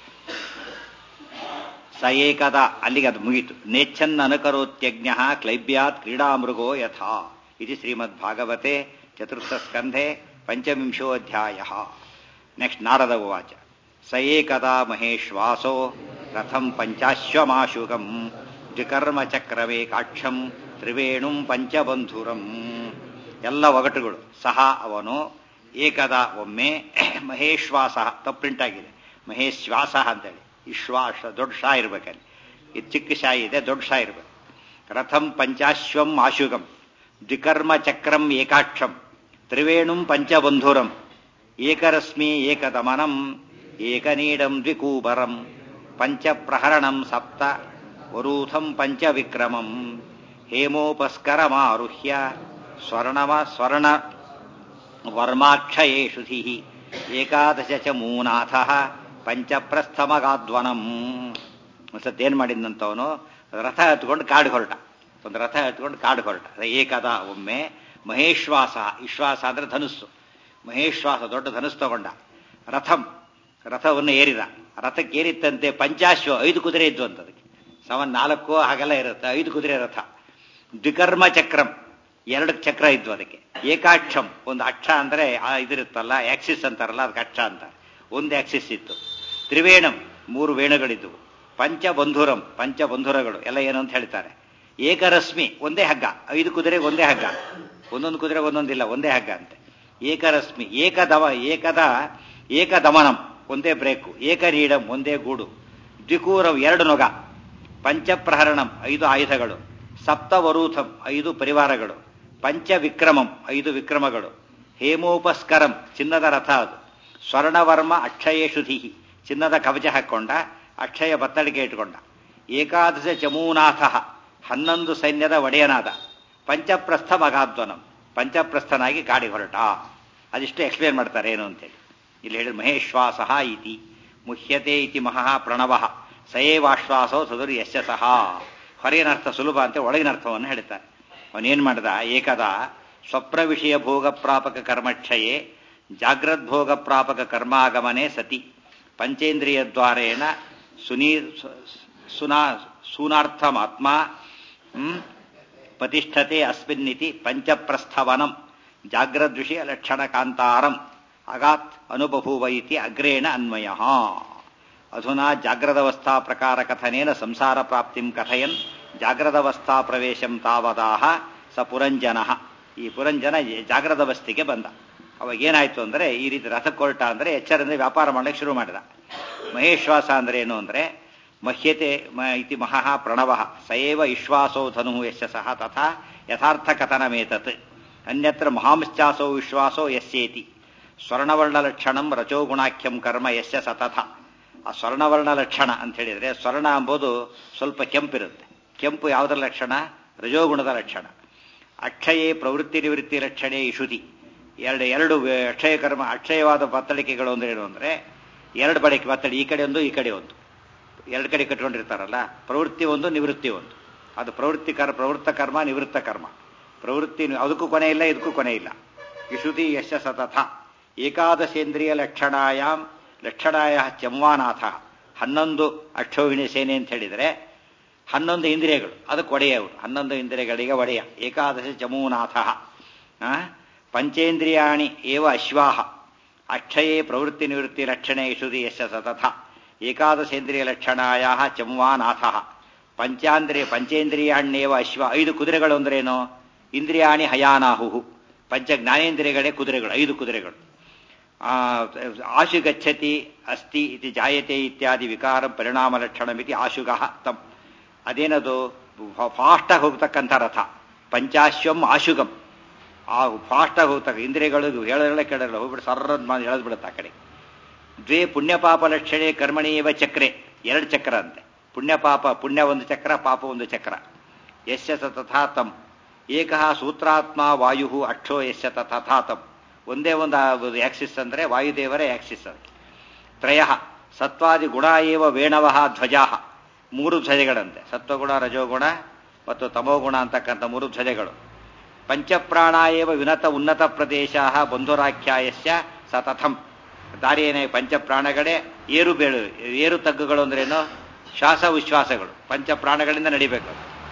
ಸ ಏಕದ ಅಲ್ಲಿಗೆ ಅದು ಮುಗೀತು ನೇಚ್ಛನ್ ಅನುಕರೋತ್ಯಜ್ಞ ಕ್ಲೈಬ್ಯಾತ್ ಕ್ರೀಡಾಮೃಗೋ ಯಥಾ ಇದು ಶ್ರೀಮದ್ ಭಾಗವತೆ ಚತುರ್ಥ ಸ್ಕಂಧೆ ಪಂಚವಿಂಶೋಧ್ಯಾಯ ನೆಕ್ಸ್ಟ್ ನಾರದ ಉವಾಚ ಸ ಏಕದಾ ಮಹೇಶ್ವಾಸೋ ರಥಂ ಪಂಚಾಶ್ವಮಾಶುಗಂ ದ್ವಿಕರ್ಮ ಚಕ್ರವೇಕಾಕ್ಷಂ ತ್ರಿವೇಣುಂ ಪಂಚಬಂಧುರಂ ಎಲ್ಲ ಒಗಟುಗಳು ಸಹ ಅವನು ಏಕದ ಒಮ್ಮೆ ಮಹೇಶ್ವಾಸ ತಪ್ಪುಂಟಾಗಿದೆ ಮಹೇಶ್ವಾಸ ಅಂತೇಳಿ ವಿಶ್ವಾಸ ದೊಡ್ಡ ಶಾ ಇರ್ಬೇಕಲ್ಲಿ ಇದು ಚಿಕ್ಕ ಶಾ ಇದೆ ದೊಡ್ಡ ಶಾ ಇರ್ಬೇಕು ರಥಂ ಪಂಚಾಶ್ವಂ ಆಶುಗಂ ದ್ವಿಕರ್ಮ ಚಕ್ರಂ ಏಕಾಕ್ಷಂ ತ್ರಿವೇಣುಂ ಪಂಚಬಂಧುರಂ ಏಕರಶ್ಮಿ ಏಕದಮನಂ ಏಕನೀಡಂ ದ್ವಿಕೂಬರಂ ಪಂಚಪ್ರಹರಣಂ ಸಪ್ತ ವರೂಥಂ ಪಂಚವಿಕ್ರಮಂ ಹೇಮೋಪಸ್ಕರಮಾರುಹ್ಯ ಸ್ವರ್ಣವ ಸ್ವರ್ಣ ವರ್ಮಾಕ್ಷಯೇಷು ಧಿಃ ಏಕಾದಶ ಚ ಮೂನಾಥ ಪಂಚಪ್ರಸ್ಥಮಗಾದ್ವನಂ ಒಂದ್ಸತ್ತೇನು ಮಾಡಿದಂತವನು ರಥ ಹತ್ಕೊಂಡು ಕಾಡು ಹೊರಟ ಒಂದು ರಥ ಹತ್ಕೊಂಡು ಕಾಡು ಹೊರಟ ಏಕದ ಒಮ್ಮೆ ಮಹೇಶ್ವಾಸ ವಿಶ್ವಾಸ ಅಂದ್ರೆ ಧನುಸ್ಸು ಮಹೇಶ್ವಾಸ ದೊಡ್ಡ ಧನುಸ್ಸು ತಗೊಂಡ ರಥಂ ರಥವನ್ನು ಏರಿದ ರಥಕ್ಕೆ ಏರಿತ್ತಂತೆ ಪಂಚಾಶ್ವ ಐದು ಕುದುರೆ ಇದ್ವು ಅಂತ ಅದಕ್ಕೆ ಸವನ್ ನಾಲ್ಕು ಹಾಗೆಲ್ಲ ಇರುತ್ತೆ ಐದು ಕುದುರೆ ರಥ ದ್ವಿಕರ್ಮ ಚಕ್ರಂ ಎರಡು ಚಕ್ರ ಇದ್ವು ಅದಕ್ಕೆ ಏಕಾಕ್ಷಂ ಒಂದು ಅಕ್ಷ ಅಂದ್ರೆ ಇದಿರುತ್ತಲ್ಲ ಆಕ್ಸಿಸ್ ಅಂತಾರಲ್ಲ ಅದಕ್ಕೆ ಅಕ್ಷ ಅಂತ ಒಂದು ಆಕ್ಸಿಸ್ ಇತ್ತು ತ್ರಿವೇಣಂ ಮೂರು ವೇಣುಗಳಿದ್ವು ಪಂಚಬಂಧುರಂ ಪಂಚಬಂಧುರಗಳು ಎಲ್ಲ ಏನು ಅಂತ ಹೇಳ್ತಾರೆ ಏಕರಶ್ಮಿ ಒಂದೇ ಹಗ್ಗ ಐದು ಕುದುರೆಗೆ ಒಂದೇ ಹಗ್ಗ ಒಂದೊಂದು ಕುದುರೆ ಒಂದೊಂದಿಲ್ಲ ಒಂದೇ ಹಗ್ಗ ಅಂತೆ ಏಕರಶ್ಮಿ ಏಕದವ ಏಕದ ಏಕದಮನಂ ಒಂದೇ ಬ್ರೇಕು ಏಕರೀಡಂ ಒಂದೇ ಗೂಡು ದ್ವಿಕೂರಂ ಎರಡು ನೊಗ ಪಂಚಪ್ರಹರಣಂ ಐದು ಆಯುಧಗಳು ಸಪ್ತವರೂಥಂ ಐದು ಪರಿವಾರಗಳು ಪಂಚವಿಕ್ರಮಂ ಐದು ವಿಕ್ರಮಗಳು ಹೇಮೋಪಸ್ಕರಂ ಚಿನ್ನದ ರಥ ಅದು ಸ್ವರ್ಣವರ್ಮ ಅಕ್ಷಯೇಶು ಧಿಹಿ ಚಿನ್ನದ ಕವಚ ಹಾಕೊಂಡ ಅಕ್ಷಯ ಬತ್ತಳಿಕೆ ಇಟ್ಕೊಂಡ ಏಕಾದಶ ಚಮೂನಾಥ ಹನ್ನೊಂದು ಸೈನ್ಯದ ಒಡೆಯನಾದ ಪಂಚಪ್ರಸ್ಥ ಮಗಾಧ್ವನಂ ಪಂಚಪ್ರಸ್ಥನಾಗಿ ಗಾಡಿ ಹೊರಟ ಅದಿಷ್ಟು ಎಕ್ಸ್ಪ್ಲೇನ್ ಮಾಡ್ತಾರೆ ಏನು ಅಂತೇಳಿ ಇಲ್ಲಿ ಹೇಳಿದ್ರೆ ಮಹೇಶ್ವಾಸ ಇತಿ ಮುಹ್ಯತೆ ಇತಿ ಮಹಾ ಪ್ರಣವ ಸಯೇವಾಶ್ವಾಸೋ ಸದುರ್ ಯಶಸಃ ಹೊರಗಿನ ಅರ್ಥ ಸುಲಭ ಅಂತ ಒಳಗಿನ ಅರ್ಥವನ್ನು ಹೇಳ್ತಾರೆ ಅವನೇನ್ ಮಾಡ್ದ ಏಕದ ಸ್ವಪ್ನ ವಿಷಯ ಭೋಗ ಪ್ರಾಪಕ ಕರ್ಮಕ್ಷಯೇ ಜಾಗ್ರದ್ಭೋಗ ಪ್ರಾಪಕ ಕರ್ಮಾಗಮನೆ ಸತಿ ಪಂಚೇಂದ್ರಿಯ ದ್ವಾರೇಣ ಸುನೀ ಸುನಾ ಸೂನಾರ್ಥಮಾತ್ಮ ಪ್ರತಿಷ್ಠತೆ ಅಸ್ಮಿನ್ನಿತಿ ಪಂಚಪ್ರಸ್ಥವನಂ ಜಾಗ್ರದ್ವಿಷಯ ಲಕ್ಷಣ ಕಾಂತಾರಂ ಅಗಾತ್ ಅನುಬಭೂವ ಇತಿ ಅಗ್ರೇಣ ಅನ್ವಯ ಅಧುನಾ ಜಾಗ್ರದವಸ್ಥಾ ಪ್ರಕಾರ ಕಥನೇನ ಸಂಸಾರ ಪ್ರಾಪ್ತಿಂ ಕಥಯನ್ ಜಾಗ್ರದವಸ್ಥಾ ಪ್ರವೇಶಂ ತಾವದಾಹ ಸ ಪುರಂಜನ ಈ ಪುರಂಜನ ಜಾಗ್ರದವಸ್ಥೆಗೆ ಬಂದ ಅವಾಗ ಏನಾಯ್ತು ಅಂದ್ರೆ ಈ ರೀತಿ ರಥಕೊರಟ ಅಂದ್ರೆ ಎಚ್ಚರದಿಂದ ವ್ಯಾಪಾರ ಮಾಡಕ್ಕೆ ಶುರು ಮಾಡಿದ ಮಹೇಶ್ವಾಸ ಅಂದ್ರೆ ಏನು ಅಂದ್ರೆ ಮಹ್ಯತೆ ಇತಿ ಮಹಃ ಪ್ರಣವ ಸಯೇವ ವಿಶ್ವಾಸೋ ಧನು ಯಶಸಃ ತಥಾ ಯಥಾರ್ಥ ಕಥನಮೇತತ್ ಅನ್ಯತ್ರ ಮಹಾಂಶ್ಚಾಸೋ ವಿಶ್ವಾಸೋ ಯಸ್ಯೇತಿ ಸ್ವರ್ಣವರ್ಣ ಲಕ್ಷಣಂ ರಜೋಗುಣಾಖ್ಯಂ ಕರ್ಮ ಯಶ ಸತಥ ಆ ಸ್ವರ್ಣವರ್ಣ ಲಕ್ಷಣ ಅಂತ ಹೇಳಿದ್ರೆ ಸ್ವರ್ಣ ಎಂಬುದು ಸ್ವಲ್ಪ ಕೆಂಪಿರುತ್ತೆ ಕೆಂಪು ಯಾವುದರ ಲಕ್ಷಣ ರಜೋಗುಣದ ಲಕ್ಷಣ ಅಕ್ಷಯೇ ಪ್ರವೃತ್ತಿ ನಿವೃತ್ತಿ ಲಕ್ಷಣೆ ಇಶುತಿ ಎರಡು ಎರಡು ಅಕ್ಷಯ ಕರ್ಮ ಅಕ್ಷಯವಾದ ಬತ್ತಳಿಕೆಗಳು ಅಂದ್ರೆ ಏನು ಅಂದ್ರೆ ಎರಡು ಬಳಿಕೆ ಬತ್ತಳಿ ಈ ಕಡೆ ಒಂದು ಈ ಕಡೆ ಒಂದು ಎರಡು ಕಡೆ ಕಟ್ಕೊಂಡಿರ್ತಾರಲ್ಲ ಪ್ರವೃತ್ತಿ ಒಂದು ನಿವೃತ್ತಿ ಒಂದು ಅದು ಪ್ರವೃತ್ತಿ ಕರ್ ಪ್ರವೃತ್ತ ಕರ್ಮ ನಿವೃತ್ತ ಕರ್ಮ ಪ್ರವೃತ್ತಿ ಅದಕ್ಕೂ ಕೊನೆ ಇಲ್ಲ ಇದಕ್ಕೂ ಕೊನೆ ಇಲ್ಲ ಇಶುತಿ ಯಶ ಸತಥ ಏಕಾದಶೇಂದ್ರಿಯ ಲಕ್ಷಣಾಯಾಮ್ ಲಕ್ಷಣಾಯ ಚಮ್ವಾನಾಥ ಹನ್ನೊಂದು ಅಕ್ಷೋಹಿಣಿ ಸೇನೆ ಅಂತ ಹೇಳಿದರೆ ಹನ್ನೊಂದು ಇಂದ್ರಿಯಗಳು ಅದಕ್ಕೆ ಒಡೆಯ ಅವರು ಹನ್ನೊಂದು ಇಂದ್ರಿಯಗಳಿಗೆ ಒಡೆಯ ಏಕಾದಶ ಚಮೂನಾಥ ಪಂಚೇಂದ್ರಿಯಾಣಿ ಏವ ಅಶ್ವಾಹ ಅಕ್ಷಯೇ ಪ್ರವೃತ್ತಿ ನಿವೃತ್ತಿ ಲಕ್ಷಣೆ ಯಶುದಿ ಯಶ ಸತಥ ಏಕಾದಶೇಂದ್ರಿಯ ಲಕ್ಷಣಾಯ ಚಮ್ವಾನಾಥ ಪಂಚಾಂದ್ರಿಯ ಪಂಚೇಂದ್ರಿಯಾಣ್ಯೇವ ಅಶ್ವ ಐದು ಕುದುರೆಗಳು ಅಂದ್ರೇನು ಇಂದ್ರಿಯಾಣಿ ಹಯಾನಾಹು ಪಂಚ ಜ್ಞಾನೇಂದ್ರಿಯಗಳೇ ಕುದುರೆಗಳು ಐದು ಕುದುರೆಗಳು ಆಶು ಗಚ್ಚತಿ ಅಸ್ತಿ ಇತಿ ಜಾಯತೆ ಇತ್ಯಾದಿ ವಿಕಾರ ಪರಿಣಾಮಲಕ್ಷಣಮಿತಿ ಆಶುಗ ತಮ್ ಅದೇನದು ಫಾಸ್ಟಾಗಿ ಹೋಗ್ತಕ್ಕಂಥ ರಥ ಪಂಚಾಶ್ವಂ ಆಶುಗಂ ಆ ಫಾಸ್ಟಾಗಿ ಹೋಗ್ತಕ್ಕ ಇಂದ್ರಿಯಗಳು ಹೇಳಲೇ ಕೆಳಲ್ಲ ಹೋಗ್ಬಿಟ್ಟು ಸರ್ರದ್ ಮಾಡಿ ಎಳೆದ್ಬಿಡುತ್ತೆ ಆ ಕಡೆ ದ್ವೇ ಪುಣ್ಯಪಾಪ ಲಕ್ಷಣೆ ಕರ್ಮಣೀಯವ ಚಕ್ರೆ ಎರಡು ಚಕ್ರ ಅಂತೆ ಪುಣ್ಯಪಾಪ ಪುಣ್ಯ ಒಂದು ಚಕ್ರ ಪಾಪ ಒಂದು ಚಕ್ರ ಯಶ್ಯ ತಥಾ ತಮ್ ಏಕಃ ಸೂತ್ರಾತ್ಮ ವಾಯು ಅಕ್ಷೋ ಯಶ್ಯ ತಥಾ ತಮ್ ಒಂದೇ ಒಂದು ಆಕ್ಸಿಸ್ ಅಂದ್ರೆ ವಾಯುದೇವರೇ ಆಕ್ಸಿಸ್ ಅದು ತ್ರಯ ಸತ್ವಾದಿ ಗುಣ ಏವ ವೇಣವ ಧ್ವಜಾ ಮೂರು ಧ್ವಜಗಳಂತೆ ಸತ್ವಗುಣ ರಜೋಗುಣ ಮತ್ತು ತಮೋಗುಣ ಅಂತಕ್ಕಂಥ ಮೂರು ಧ್ವಜಗಳು ಪಂಚಪ್ರಾಣ ಏವ ವಿನತ ಉನ್ನತ ಪ್ರದೇಶ ಬಂಧುರಾಖ್ಯಾಯಸ್ಯ ಸತಥಂ ದಾರಿಯೇನೆ ಪಂಚಪ್ರಾಣಗಳೇ ಏರು ಬೇಳು ಏರು ತಗ್ಗುಗಳು ಅಂದ್ರೇನು ಶ್ವಾಸ ಉಶ್ವಾಸಗಳು ಪಂಚಪ್ರಾಣಗಳಿಂದ ನಡಿಬೇಕು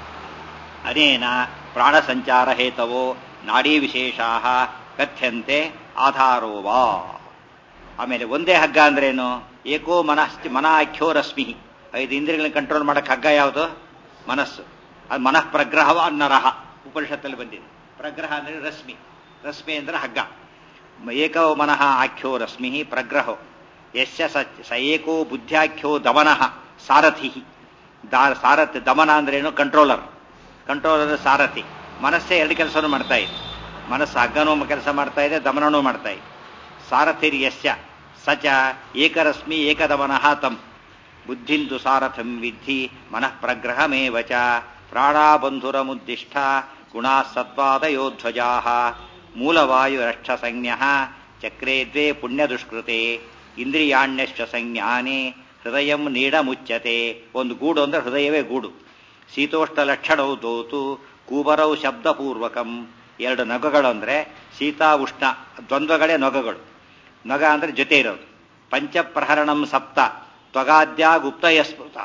ಅನೇನ ಪ್ರಾಣ ಸಂಚಾರ ಹೇತವೋ ನಾಡೀ ವಿಶೇಷಾ ಕಥ್ಯಂತೆ ಆಧಾರೋ ವಾ ಆಮೇಲೆ ಒಂದೇ ಹಗ್ಗ ಅಂದ್ರೇನು ಏಕೋ ಮನಸ್ ಮನಾಖ್ಯೋ ರಶ್ಮಿ ಐದು ಇಂದ್ರಿಯಗಳನ್ನ ಕಂಟ್ರೋಲ್ ಮಾಡಕ್ ಹಗ್ಗ ಯಾವುದು ಮನಸ್ಸು ಅದು ಮನಃ ಪ್ರಗ್ರಹವ ನರಹ ಉಪನಿಷತ್ತಲ್ಲಿ ಬಂದಿದೆ ಪ್ರಗ್ರಹ ಅಂದ್ರೆ ರಶ್ಮಿ ರಶ್ಮಿ ಅಂದ್ರೆ ಹಗ್ಗ ಏಕೋ ಮನಃ ಆಖ್ಯೋ ರಶ್ಮಿ ಪ್ರಗ್ರಹೋ ಯಶ ಸ ಏಕೋ ಬುದ್ಧ್ಯಾಖ್ಯೋ ದಮನಃ ಸಾರಥಿ ದಾ ಸಾರಥಿ ದಮನ ಅಂದ್ರೇನು ಕಂಟ್ರೋಲರ್ ಕಂಟ್ರೋಲರ್ ಸಾರಥಿ ಮನಸ್ಸೇ ಎರಡು ಕೆಲಸವನ್ನು ಮಾಡ್ತಾ ಇದೆ ಮನಸ್ಸು ಹಗ್ಗನೂ ಕೆಲಸ ಮಾಡ್ತಾ ಇದೆ ದಮನನೂ ಮಾಡ್ತಾ ಇದೆ ಸಾರಥಿರ್ ಯಸ್ಯ ಸಚ ಏಕರಶ್ಮಿ ಏಕದಮನಃ ತಂ ಬುದ್ಧಿಂದು ಸಾರಥಂ ವಿದ್ಧಿ ಮನಃ ಪ್ರಗ್ರಹಮೇವ ಚ ಪ್ರಾಣಾಬಂಧುರಮುದ್ದಿಷ್ಟ ಗುಣಾ ಸತ್ವಾದಯೋಧ್ವಜಾ ಮೂಲವಾಯುರಕ್ಷ ಸಂಜ್ಞ ಚಕ್ರೇ ದ್ವೇ ಪುಣ್ಯದುಷ್ಕೃತೆ ಇಂದ್ರಿಯಾಣ್ಯಶ್ಚ ಸಂಜ್ಞಾನೆ ಹೃದಯ ನೀಡಮುಚ್ಯತೆ ಒಂದು ಗೂಡು ಅಂದ್ರೆ ಹೃದಯವೇ ಗೂಡು ಶೀತೋಷ್ಣ ಲಕ್ಷಣವು ದೋತು ಕೂಬರೌ ಶಬ್ದಪೂರ್ವಕಂ ಎರಡು ನಗಗಳು ಅಂದ್ರೆ ಶೀತ ಉಷ್ಣ ದ್ವಂದ್ವಗಳೇ ನೊಗಗಳು ನೊಗ ಅಂದ್ರೆ ಜೊತೆ ಇರೋದು ಪಂಚಪ್ರಹರಣಂ ಸಪ್ತ ತ್ವಗಾದ್ಯ ಗುಪ್ತಯ ಸ್ಮೃತ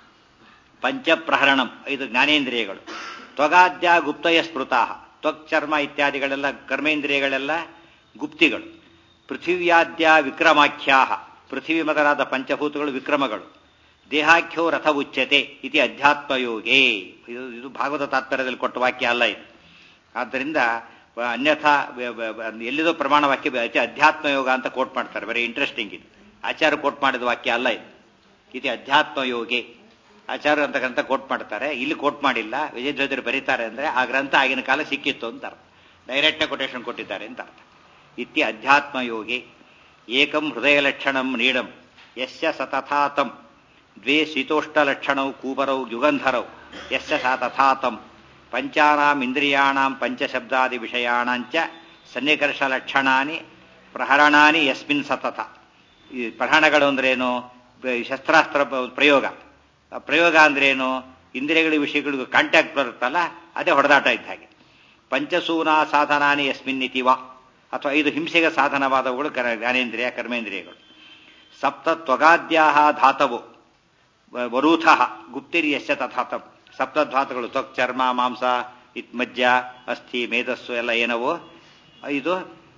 ಪಂಚಪ್ರಹರಣಂ ಐದು ಜ್ಞಾನೇಂದ್ರಿಯಗಳು ತ್ವಗಾದ್ಯ ಗುಪ್ತಯ ಸ್ಮೃತ ತ್ವಕ್ ಚರ್ಮ ಇತ್ಯಾದಿಗಳೆಲ್ಲ ಕರ್ಮೇಂದ್ರಿಯಗಳೆಲ್ಲ ಗುಪ್ತಿಗಳು ಪೃಥಿವ್ಯಾದ್ಯ ವಿಕ್ರಮಾಖ್ಯಾ ಪೃಥಿವಿ ಮೊದಲಾದ ಪಂಚಭೂತಗಳು ವಿಕ್ರಮಗಳು ದೇಹಾಖ್ಯೋ ರಥ ಉಚ್ಯತೆ ಇತಿ ಅಧ್ಯಾತ್ಮಯೋಗೇ ಇದು ಇದು ಭಾಗವತ ತಾತ್ಪರ್ಯದಲ್ಲಿ ಕೊಟ್ಟ ವಾಕ್ಯ ಅಲ್ಲ ಇದು ಆದ್ದರಿಂದ ಅನ್ಯಥಾ ಎಲ್ಲಿದೋ ಪ್ರಮಾಣ ವಾಕ್ಯ ಅಧ್ಯಾತ್ಮ ಯೋಗ ಅಂತ ಕೋಟ್ ಮಾಡ್ತಾರೆ ವೆರಿ ಇಂಟ್ರೆಸ್ಟಿಂಗ್ ಇದು ಆಚಾರ ಕೋಟ್ ಮಾಡಿದ ವಾಕ್ಯ ಅಲ್ಲ ಇದು ಇದು ಅಧ್ಯಾತ್ಮ ಯೋಗಿ ಆಚಾರ ಅಂತಕ್ಕಂಥ ಕೋಟ್ ಮಾಡ್ತಾರೆ ಇಲ್ಲಿ ಕೋಟ್ ಮಾಡಿಲ್ಲ ವಿಜಯಧ್ವಜರು ಬರೀತಾರೆ ಅಂದ್ರೆ ಆ ಗ್ರಂಥ ಆಗಿನ ಕಾಲ ಸಿಕ್ಕಿತ್ತು ಅಂತ ಅರ್ಥ ಡೈರೆಕ್ಟ್ ಕೊಟೇಶನ್ ಕೊಟ್ಟಿದ್ದಾರೆ ಅಂತ ಅರ್ಥ ಇತ್ಯ ಅಧ್ಯಾತ್ಮ ಯೋಗಿ ಏಕಂ ಹೃದಯ ಲಕ್ಷಣಂ ನೀಡಂ ಯಸ್ಯ ಸತಥಾತಂ ದ್ವೇ ಶೀತೋಷ್ಟ ಲಕ್ಷಣೌ ಕೂಬರೌ ಯುಗಂಧರೌ ಯಸ್ಯ ಸ ತಥಾತಂ ಪಂಚಾನಾಂ ಇಂದ್ರಿಯಾಣಾಂ ಪಂಚಶಬ್ದಾದಿ ವಿಷಯಾಣಾಂಚ ಸನ್ನಿಕರ್ಷ ಲಕ್ಷಣಾನಿ ಪ್ರಹರಣಾನಿ ಯಸ್ಮಿನ್ ಸತತ ಈ ಪ್ರಹರಣಗಳು ಅಂದ್ರೇನು ಶಸ್ತ್ರಾಸ್ತ್ರ ಪ್ರಯೋಗ ಪ್ರಯೋಗ ಅಂದ್ರೇನು ಇಂದ್ರಿಯಗಳ ವಿಷಯಗಳಿಗೂ ಕಾಂಟ್ಯಾಕ್ಟ್ ಬರುತ್ತಲ್ಲ ಅದೇ ಹೊಡೆದಾಟ ಇದ್ದ ಹಾಗೆ ಪಂಚಸೂನಾ ಸಾಧನಾನಿ ಯಸ್ಮಿನ್ ಇತಿವ ಅಥವಾ ಐದು ಹಿಂಸೆಗೆ ಸಾಧನವಾದವುಗಳು ಜ್ಞಾನೇಂದ್ರಿಯ ಕರ್ಮೇಂದ್ರಿಯಗಳು ಸಪ್ತ ತ್ವಗಾದ್ಯಾ ಧಾತವು ವರೂಥ ಗುಪ್ತಿರ್ಯಶ್ಚ ತಥಾತಂ ಸಪ್ತಧಾತುಗಳು ತ್ವಕ್ ಚರ್ಮ ಮಾಂಸ ಇತ್ ಮಜ್ಜ ಅಸ್ಥಿ ಮೇಧಸ್ಸು ಎಲ್ಲ ಏನವೋ ಐದು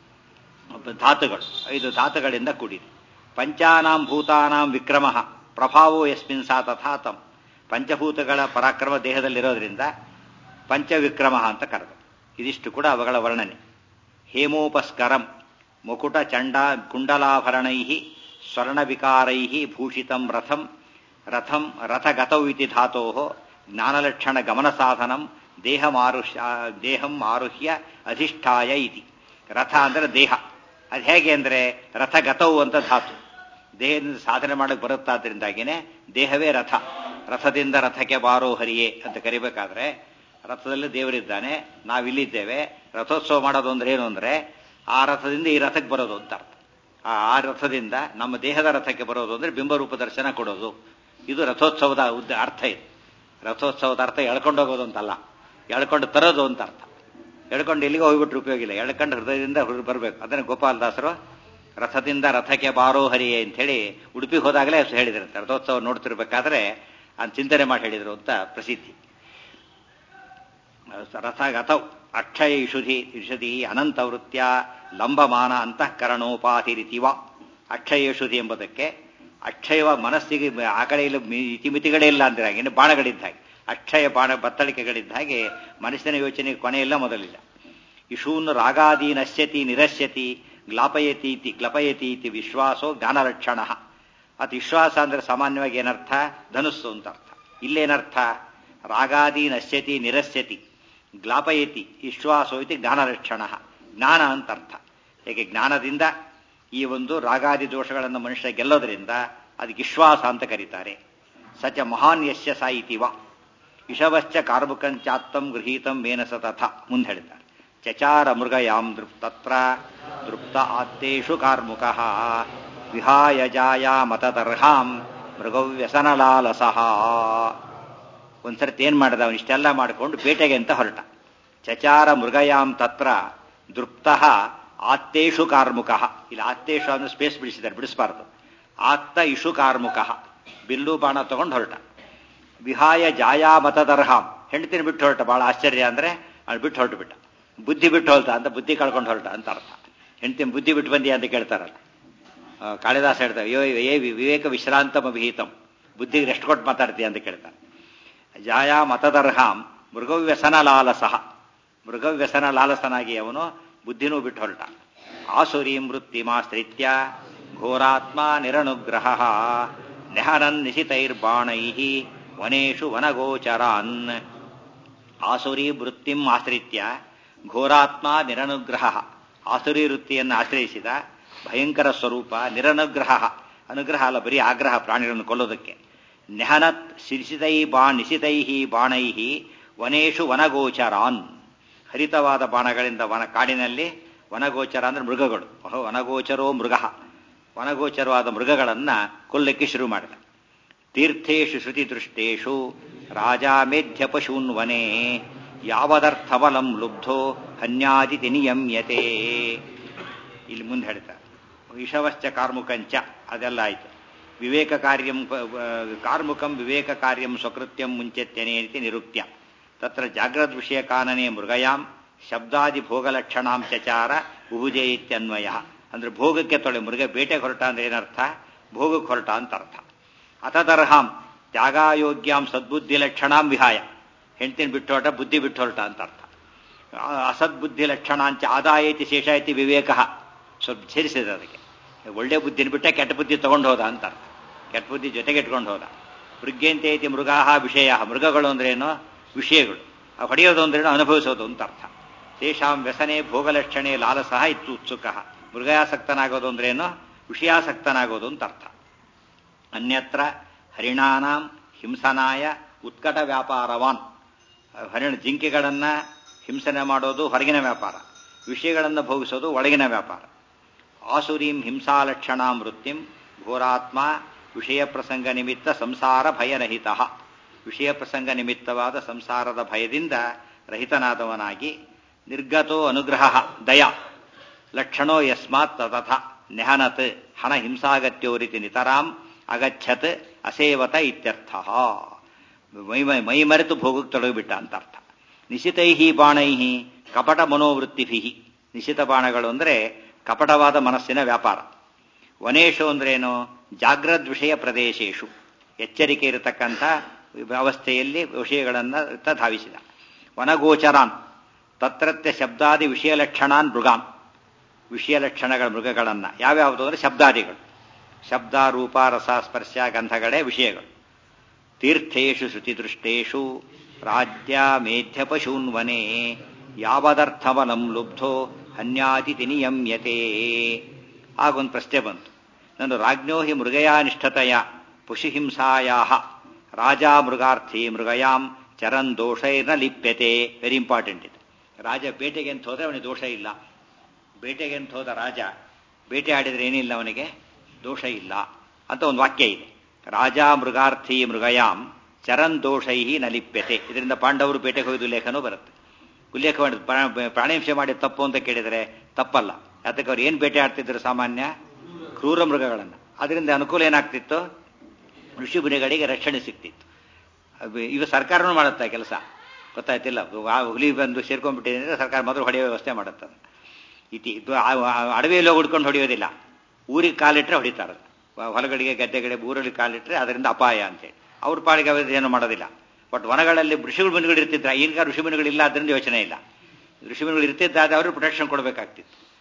ಧಾತುಗಳು ಐದು ಧಾತುಗಳಿಂದ ಕೂಡಿದೆ ಪಂಚಾನಾಂ ಭೂತಾನಾಂ ವಿಕ್ರಮ ಪ್ರಭಾವೋ ಯಸ್ಮಿನ್ ಸಾ ತಥಾತಂ ಪಂಚಭೂತಗಳ ಪರಾಕ್ರಮ ದೇಹದಲ್ಲಿರೋದ್ರಿಂದ ಪಂಚವಿಕ್ರಮ ಅಂತ ಕರೆದು ಇದಿಷ್ಟು ಕೂಡ ಅವುಗಳ ವರ್ಣನೆ ಹೇಮೋಪಸ್ಕರಂ ಮುಕುಟ ಚಂಡ ಕುಂಡಲಾಭರಣೈ ಸ್ವರ್ಣವಿಕಾರೈ ಭೂಷಿತಂ ರಥಂ ರಥಂ ರಥಗತೌ ಇತಿ ಧಾತೋ ಜ್ಞಾನಲಕ್ಷಣ ಗಮನ ಸಾಧನಂ ದೇಹಮಾರುಷ್ಯ ದೇಹಂ ಆರುಹ್ಯ ಅಧಿಷ್ಠಾಯ ಇತಿ ರಥ ಅಂದರೆ ದೇಹ ಅದು ಹೇಗೆ ಅಂದರೆ ರಥಗತವು ಅಂತ ಧಾತು ದೇಹದಿಂದ ಸಾಧನೆ ಮಾಡಕ್ಕೆ ಬರುತ್ತಾದ್ರಿಂದಾಗಿನೇ ದೇಹವೇ ರಥ ರಥದಿಂದ ರಥಕ್ಕೆ ಬಾರೋ ಹರಿಯೇ ಅಂತ ಕರಿಬೇಕಾದ್ರೆ ರಥದಲ್ಲಿ ದೇವರಿದ್ದಾನೆ ನಾವಿಲ್ಲಿದ್ದೇವೆ ರಥೋತ್ಸವ ಮಾಡೋದು ಅಂದ್ರೆ ಏನು ಅಂದ್ರೆ ಆ ರಥದಿಂದ ಈ ರಥಕ್ಕೆ ಬರೋದು ಅಂತ ಅರ್ಥ ಆ ರಥದಿಂದ ನಮ್ಮ ದೇಹದ ರಥಕ್ಕೆ ಬರೋದು ಅಂದ್ರೆ ಬಿಂಬರೂಪ ದರ್ಶನ ಕೊಡೋದು ಇದು ರಥೋತ್ಸವದ ಉದ್ದ ಅರ್ಥ ಇದು ರಥೋತ್ಸವದ ಅರ್ಥ ಎಳ್ಕೊಂಡು ಹೋಗೋದು ಅಂತಲ್ಲ ಎಳ್ಕೊಂಡು ತರೋದು ಅಂತ ಅರ್ಥ ಎಳ್ಕೊಂಡು ಎಲ್ಲಿಗೆ ಹೋಗ್ಬಿಟ್ರೆ ಉಪಯೋಗ ಇಲ್ಲ ಎಳ್ಕೊಂಡು ಹೃದಯದಿಂದ ಬರಬೇಕು ಅದನ್ನು ಗೋಪಾಲದಾಸರು ರಥದಿಂದ ರಥಕ್ಕೆ ಬಾರೋ ಹರಿಯೇ ಅಂತ ಹೇಳಿ ಉಡುಪಿಗೆ ಹೋದಾಗಲೇ ಹೇಳಿದ್ರು ರಥೋತ್ಸವ ನೋಡ್ತಿರ್ಬೇಕಾದ್ರೆ ಅಂತ ಚಿಂತನೆ ಮಾಡಿ ಹೇಳಿದ್ರು ಅಂತ ಪ್ರಸಿದ್ಧಿ ರಥಗತೌ ಅಕ್ಷಯ ಇಷುಧಿ ಇಷುಧಿ ಅನಂತವೃತ್ಯ ಲಂಬಮಾನ ಅಂತಃಕರಣೋಪಾಧಿರಿತಿವ ಅಕ್ಷಯ ಇಷುಧಿ ಎಂಬುದಕ್ಕೆ ಅಕ್ಷಯವ ಮನಸ್ಸಿಗೆ ಆ ಕಡೆ ಇಲ್ಲ ಇತಿಮಿತಿಗಳೇ ಇಲ್ಲ ಅಂದ್ರೆ ಹಾಗೆ ಇನ್ನು ಬಾಣಗಳಿದ್ದ ಹಾಗೆ ಅಕ್ಷಯ ಬಾಣ ಬತ್ತಳಿಕೆಗಳಿದ್ದ ಹಾಗೆ ಮನಸ್ಸಿನ ಯೋಚನೆಗೆ ಕೊನೆಯಿಲ್ಲ ಮೊದಲಿಲ್ಲ ಇಶೂನ್ ರಾಗಾದಿ ನಶ್ಯತಿ ನಿರಶ್ಯತಿ ಗ್ಲಾಪಯತಿ ಇತಿ ಗ್ಲಪಯತಿ ಇತಿ ವಿಶ್ವಾಸೋ ಜ್ಞಾನಲಕ್ಷಣ ಅದು ವಿಶ್ವಾಸ ಅಂದ್ರೆ ಸಾಮಾನ್ಯವಾಗಿ ಏನರ್ಥ ಧನುಸ್ಸು ಅಂತ ಅರ್ಥ ಇಲ್ಲೇನರ್ಥ ರಾಗಾದಿ ನಶ್ಯತಿ ನಿರಸ್ಯತಿ ಗ್ಲಾಪಯತಿ ವಿಶ್ವಾಸೋ ಇತಿ ಜ್ಞಾನಲಕ್ಷಣ ಜ್ಞಾನ ಅಂತ ಅರ್ಥ ಹೇಗೆ ಜ್ಞಾನದಿಂದ ಈ ಒಂದು ರಾಗಾದಿ ದೋಷಗಳನ್ನು ಮನುಷ್ಯ ಗೆಲ್ಲೋದ್ರಿಂದ ಅದಕ್ಕೆ ವಿಶ್ವಾಸ ಅಂತ ಕರೀತಾರೆ ಸಚ ಮಹಾನ್ ಯಶ್ಯ ಸ ಇತಿವ ಇಷವಶ್ಚ ಕಾರ್ಮುಕಂಚಾತ್ತಂ ಗೃಹೀತಂ ಮೇನಸ ತಥ ಮುಂದೆ ಹೇಳ್ತಾರೆ ಚಚಾರ ಮೃಗಯಾಂ ದೃಪ್ತತ್ರ ದೃಪ್ತ ಆತ್ತೇಷು ಕಾರ್ಮುಕ ವಿಹಾಯ ಜಾಯ ಮತದರ್ಹಾಂ ಮೃಗವ್ಯಸನಲಾಲಸಃ ಒಂದ್ಸರ್ತಿ ಏನ್ ಮಾಡಿದ ಅವನು ಇಷ್ಟೆಲ್ಲ ಮಾಡಿಕೊಂಡು ಬೇಟೆಗೆ ಅಂತ ಹೊರಟ ಚಚಾರ ಮೃಗಯಾಂ ತತ್ರ ದೃಪ್ತ ಆತ್ತೇಷು ಕಾರ್ಮುಕ ಇಲ್ಲಿ ಆತ್ತೇಷು ಅಂದ್ರೆ ಸ್ಪೇಸ್ ಬಿಡಿಸಿದ್ದಾರೆ ಬಿಡಿಸಬಾರ್ದು ಆತ್ತ ಇಷು ಕಾರ್ಮುಕ ಬಿಲ್ಲು ಬಾಣ ತಗೊಂಡು ಹೊರಟ ವಿಹಾಯ ಜಾಯಾ ಮತದರ್ಹಾಂ ಹೆಂಡತಿನ ಬಿಟ್ಟು ಹೊರಟ ಬಹಳ ಆಶ್ಚರ್ಯ ಅಂದ್ರೆ ಅವ್ನು ಬಿಟ್ಟು ಹೊರಟು ಬಿಟ್ಟ ಬುದ್ಧಿ ಬಿಟ್ಟು ಹೊರಟ ಅಂತ ಬುದ್ಧಿ ಕಳ್ಕೊಂಡು ಹೊರಟ ಅಂತ ಅರ್ಥ ಹೆಂಡತಿನ ಬುದ್ಧಿ ಬಿಟ್ಟು ಬಂದಿ ಅಂತ ಕೇಳ್ತಾರಲ್ಲ ಆ, ಕಾಳಿದಾಸ ಹೇಳ್ತಾರೆ ಯೋ ಏ ವಿ- ವಿವೇಕ ವಿಶ್ರಾಂತಮ ವಿಹಿತಂ ಬುದ್ಧಿಗೆ ರೆಸ್ಟ್ ಕೊಟ್ಟು ಮಾತಾಡ್ತೀಯ ಅಂತ ಕೇಳ್ತಾರೆ ಜಾಯಾ ಮತದರ್ಹಾಂ ಮೃಗವ್ಯಸನ ಲಾಲಸಃ ಮೃಗವ್ಯಸನ ಲಾಲಸನಾಗಿ ಅವನು ಬುದ್ಧಿನೂ ಬಿಟ್ಟು ಹೊರಟ ಆಸುರೀಂ ವೃತ್ತಿಮಾಶ್ರಿತ್ಯ ಘೋರಾತ್ಮ ನಿರನುಗ್ರಹ ನೆಹನನ್ ನಿಶಿತೈರ್ಬಾಣೈ ವನೇಷು ವನಗೋಚರಾನ್ ಆಸುರಿ ವೃತ್ತಿಂ ಆಶ್ರಿತ್ಯ ಘೋರಾತ್ಮ ನಿರನುಗ್ರಹ ಆಸುರಿ ವೃತ್ತಿಯನ್ನು ಆಶ್ರಯಿಸಿದ ಭಯಂಕರ ಸ್ವರೂಪ ನಿರನುಗ್ರಹ ಅನುಗ್ರಹ ಅಲ್ಲ ಬರೀ ಆಗ್ರಹ ಪ್ರಾಣಿಗಳನ್ನು ಕೊಲ್ಲೋದಕ್ಕೆ ನೆಹನತ್ ಶಿರಿಸಿತೈ ಬಾ ನಿಶಿತೈ ಬಾಣೈ ವನೇಷು ವನಗೋಚರಾನ್ ಹರಿತವಾದ ಬಾಣಗಳಿಂದ ವನ ಕಾಡಿನಲ್ಲಿ ವನಗೋಚರ ಅಂದ್ರೆ ಮೃಗಗಳು ಅಹೋ ವನಗೋಚರೋ ಮೃಗ ವನಗೋಚರವಾದ ಮೃಗಗಳನ್ನ ಕೊಲ್ಲಕ್ಕೆ ಶುರು ಮಾಡಿದ ತೀರ್ಥೇಶು ಶ್ರುತಿದೃಷ್ಟೇಶು ರಾಜಾಮೇಧ್ಯ ಪಶೂನ್ ವನೆ ಯಾವದರ್ಥಬಲಂ ಲುಬ್ಧೋ ಹನ್ಯಾದಿತಿ ನಿಯಮ್ಯತೆ ಇಲ್ಲಿ ಮುಂದೆ ಹೇಳ್ತಾರೆ ವಿಷವಶ್ಚ ಕಾರ್ಮುಕಂಚ ಅದೆಲ್ಲ ಆಯ್ತು ವಿವೇಕ ಕಾರ್ಯಂ ಕಾರ್ಮುಕಂ ವಿವೇಕ ಕಾರ್ಯಂ ಸ್ವಕೃತ್ಯಂ ಮುಂಚೆತ್ಯನೇತಿ ನಿರುಕ್ತ್ಯ ತತ್ರ ಜಾಗ್ರದ್ ವಿಷಯ ಕಾನನೆ ಮೃಗಯಾಂ ಶಬ್ದಾದಿ ಭೋಗಲಕ್ಷಣಾಂ ಚಚಾರ ಉಭುಜೆ ಇತ್ಯನ್ವಯ ಅಂದ್ರೆ ಭೋಗಕ್ಕೆ ತೊಳೆ ಮೃಗ ಬೇಟೆಗೆ ಹೊರಟ ಅಂದ್ರೆ ಏನರ್ಥ ಭೋಗಕ್ಕೆ ಹೊರಟ ಅಂತ ಅರ್ಥ ಅತದರ್ಹಾಂ ತ್ಯಾಗಾಯೋಗ್ಯಾಂ ಸದ್ಬುದ್ಧಿ ಲಕ್ಷಣಾಂ ವಿಹಾಯ ಹೆಂಡ್ತಿನ ಬಿಟ್ಟು ಹೊರಟ ಬುದ್ಧಿ ಬಿಟ್ಟು ಹೊರಟ ಅಂತ ಅರ್ಥ ಆ- ಅಸದ್ಬುದ್ಧಿ ಲಕ್ಷಣಾಂಚ ಆದಾಯತಿ ಶೇಷಾಯತಿ ವಿವೇಕ ಸ್ವಲ್ಪ ಸೇರಿಸಿದೆ ಅದಕ್ಕೆ ಒಳ್ಳೆ ಬುದ್ಧಿನ ಬಿಟ್ಟ ಕೆಟ್ಟ ಬುದ್ಧಿ ತಗೊಂಡು ಹೋದ ಅಂತ ಅರ್ಥ ಕೆಟ್ಟ ಬುದ್ಧಿ ಜೊತೆಗೆ ಇಟ್ಕೊಂಡು ಹೋದ ಮೃಗ್ಯಂತೇತಿ ಮೃಗಾಹ ವಿಷಯ ಮೃಗಗಳು ಅಂದ್ರೇನು ವಿಷಯಗಳು ಆ ಹೊಡೆಯೋದು ಅಂದ್ರೇನು ಅನುಭವಿಸೋದು ಅಂತ ಅರ್ಥ ತೇಷಾಂ ವ್ಯಸನೆ ಭೋಗಲಕ್ಷಣೆ ಲಾಲಸಹ ಇತ್ತು ಉತ್ಸುಕ ಮೃಗಾಸಕ್ತನಾಗೋದು ಅಂದ್ರೇನು ವಿಷಯಾಸಕ್ತನಾಗೋದು ಅಂತ ಅರ್ಥ ಅನ್ಯತ್ರ ಹರಿಣಾನಾಂ ಹಿಂಸನಾಯ ಉತ್ಕಟ ವ್ಯಾಪಾರವಾನ್ ಹರಿಣ ಜಿಂಕೆಗಳನ್ನ ಹಿಂಸನೆ ಮಾಡೋದು ಹೊರಗಿನ ವ್ಯಾಪಾರ ವಿಷಯಗಳನ್ನು ಭೋಗಿಸೋದು ಒಳಗಿನ ವ್ಯಾಪಾರ ಆಸುರೀಂ ಹಿಂಸಾಲಕ್ಷಣಾಂ ವೃತ್ತಿಂ ಘೋರಾತ್ಮ ವಿಷಯ ಪ್ರಸಂಗ ನಿಮಿತ್ತ ಸಂಸಾರ ಭಯರಹಿತ ವಿಷಯ ಪ್ರಸಂಗ ನಿಮಿತ್ತವಾದ ಸಂಸಾರದ ಭಯದಿಂದ ರಹಿತನಾದವನಾಗಿ ನಿರ್ಗತೋ ಅನುಗ್ರಹ ದಯ ಲಕ್ಷಣೋ ಯಸ್ಮಾತ್ ತಥಾ ನೆಹನತ್ ಹಣ ಹಿಂಸಾಗತ್ಯೋರಿತಿ ನಿತರಾಂ ಅಗಚ್ಚತ್ ಅಸೇವತ ಇತ್ಯರ್ಥ ಮೈ ಮೈ- ಮೈ ಮರೆತು ಭೋಗಕ್ಕೆ ತೊಡಗಿಬಿಟ್ಟ ಅಂತ ಅರ್ಥ ನಿಶಿತೈ ಬಾಣೈ ಕಪಟ ಮನೋವೃತ್ತಿಭಿ ನಿಶಿತ ಬಾಣಗಳು ಅಂದ್ರೆ ಕಪಟವಾದ ಮನಸ್ಸಿನ ವ್ಯಾಪಾರ ವನೇಶು ಅಂದ್ರೇನು ಜಾಗ್ರದ್ ವಿಷಯ ಪ್ರದೇಶೇಶು ಎಚ್ಚರಿಕೆ ಇರತಕ್ಕಂಥ ಅವಸ್ಥೆಯಲ್ಲಿ ವಿಷಯಗಳನ್ನು ಧಾವಿಸಿದ ವನಗೋಚರಾನ್ ತತ್ರತ್ಯ ಶಬ್ದಾದಿ ವಿಷಯ ಲಕ್ಷಣಾನ್ ಮೃಗಾನ್ ವಿಷಯ ಲಕ್ಷಣಗಳ ಮೃಗಗಳನ್ನ ಯಾವ್ಯಾವುದು ಅಂದ್ರೆ ಶಬ್ದಾದಿಗಳು ಶಬ್ದ ರೂಪ ರಸ ಸ್ಪರ್ಶ ಗಂಧಗಳೇ ವಿಷಯಗಳು ತೀರ್ಥೇಶು ಶ್ರುತಿದೃಷ್ಟೇಶು ರಾಜ್ಯ ಮೇಧ್ಯ ಪಶೂನ್ವನೆ ಯಾವದರ್ಥವಲಂ ಲುಬ್ಧೋ ಹನ್ಯಾತಿಥಿ ನಿಯಮ್ಯತೆ ಆಗೊಂದು ಪ್ರಶ್ನೆ ಬಂತು ನಾನು ರಾಜ್ಞೋ ಹಿ ಮೃಗಯಾ ನಿಷ್ಠತೆಯ ಪಶುಹಿಂಸಾಯಾ ರಾಜ ಮೃಗಾರ್ಥಿ ಮೃಗಯಾಂ ಚರನ್ ದೋಷೈರ್ನ ಲಿಪ್ಯತೆ ವೆರಿ ಇಂಪಾರ್ಟೆಂಟ್ ಇದು ರಾಜ ಬೇಟೆಗೆ ಅಂತ ಹೋದ್ರೆ ಅವನಿಗೆ ದೋಷ ಇಲ್ಲ ಬೇಟೆಗೆ ಅಂತ ಹೋದ ರಾಜ ಬೇಟೆ ಆಡಿದ್ರೆ ಏನಿಲ್ಲ ಅವನಿಗೆ ದೋಷ ಇಲ್ಲ ಅಂತ ಒಂದು ವಾಕ್ಯ ಇದೆ ರಾಜ ಮೃಗಾರ್ಥಿ ಮೃಗಯಾಂ ಚರನ್ ದೋಷೈ ನಲಿಪ್ಯತೆ ಇದರಿಂದ ಪಾಂಡವರು ಬೇಟೆಗೆ ಹೋಗಿದ್ದು ಲೇಖನೂ ಬರುತ್ತೆ ಉಲ್ಲೇಖ ಮಾಡಿದ್ ಪ್ರಾ- ಪ್ರಾಣಿಹಿಂಸೆ ಮಾಡಿ ತಪ್ಪು ಅಂತ ಕೇಳಿದರೆ ತಪ್ಪಲ್ಲ ಯಾತಕ್ಕೆ ಅವ್ರು ಏನು ಬೇಟೆ ಆಡ್ತಿದ್ರು ಸಾಮಾನ್ಯ ಕ್ರೂರ ಮೃಗಗಳನ್ನು ಅದರಿಂದ ಅನುಕೂಲ ಏನಾಗ್ತಿತ್ತು ಋಷಿ ಮುನಿಗಳಿಗೆ ರಕ್ಷಣೆ ಸಿಗ್ತಿತ್ತು ಅದು ಈಗ ಸರ್ಕಾರನೂ ಮಾಡುತ್ತೆ ಕೆಲಸ ಗೊತ್ತಾಯ್ತಿಲ್ಲ ಆ ಹುಲಿ ಬಂದು ಸೇರ್ಕೊಂಡ್ಬಿಟ್ಟಿದೆ ಅಂದ್ರೆ ಸರ್ಕಾರ ಮೊದಲು ಹೊಡೆಯೋ ವ್ಯವಸ್ಥೆ ಮಾಡುತ್ತೆ ಅದು. ಇತಿ ಇದು ಆ- ಆ- ಅಡವಿಯಲ್ಲಿ ಹೋಗಿ ಹುಡ್ಕೊಂಡು ಹೊಡೆಯೋದಿಲ್ಲ ಊರಿಗೆ ಕಾಲಿಟ್ರೆ ಹೊಡಿತಾರೆ ಹೊಲಗಳಿಗೆ ಗದ್ದೆಗಳಿಗೆ ಊರಲ್ಲಿ ಕಾಲಿಟ್ರೆ ಅದರಿಂದ ಅಪಾಯ ಅಂತೇಳಿ ಅವ್ರ ಪಾಡಿಗೆ ಅವ್ರು ಏನು ಮಾಡೋದಿಲ್ಲ ಬಟ್ ವನಗಳಲ್ಲಿ ಋಷಿಗಳು ಮುನಿಗಳು ಇರ್ತಿದ್ರ ಈಗ ಋಷಿ ಮುನಿಗಳು ಇಲ್ಲ ಅದರಿಂದ ಯೋಚನೆ ಇಲ್ಲ ಋಷಿ ಮುನಿಗಳು ಇರ್ತಿದ್ದಾದ್ರೆ ಅವರು ಪ್ರೊಟೆಕ್ಷನ್ ಕೊಡಬೇಕಾಗ್ತಿತ್ತು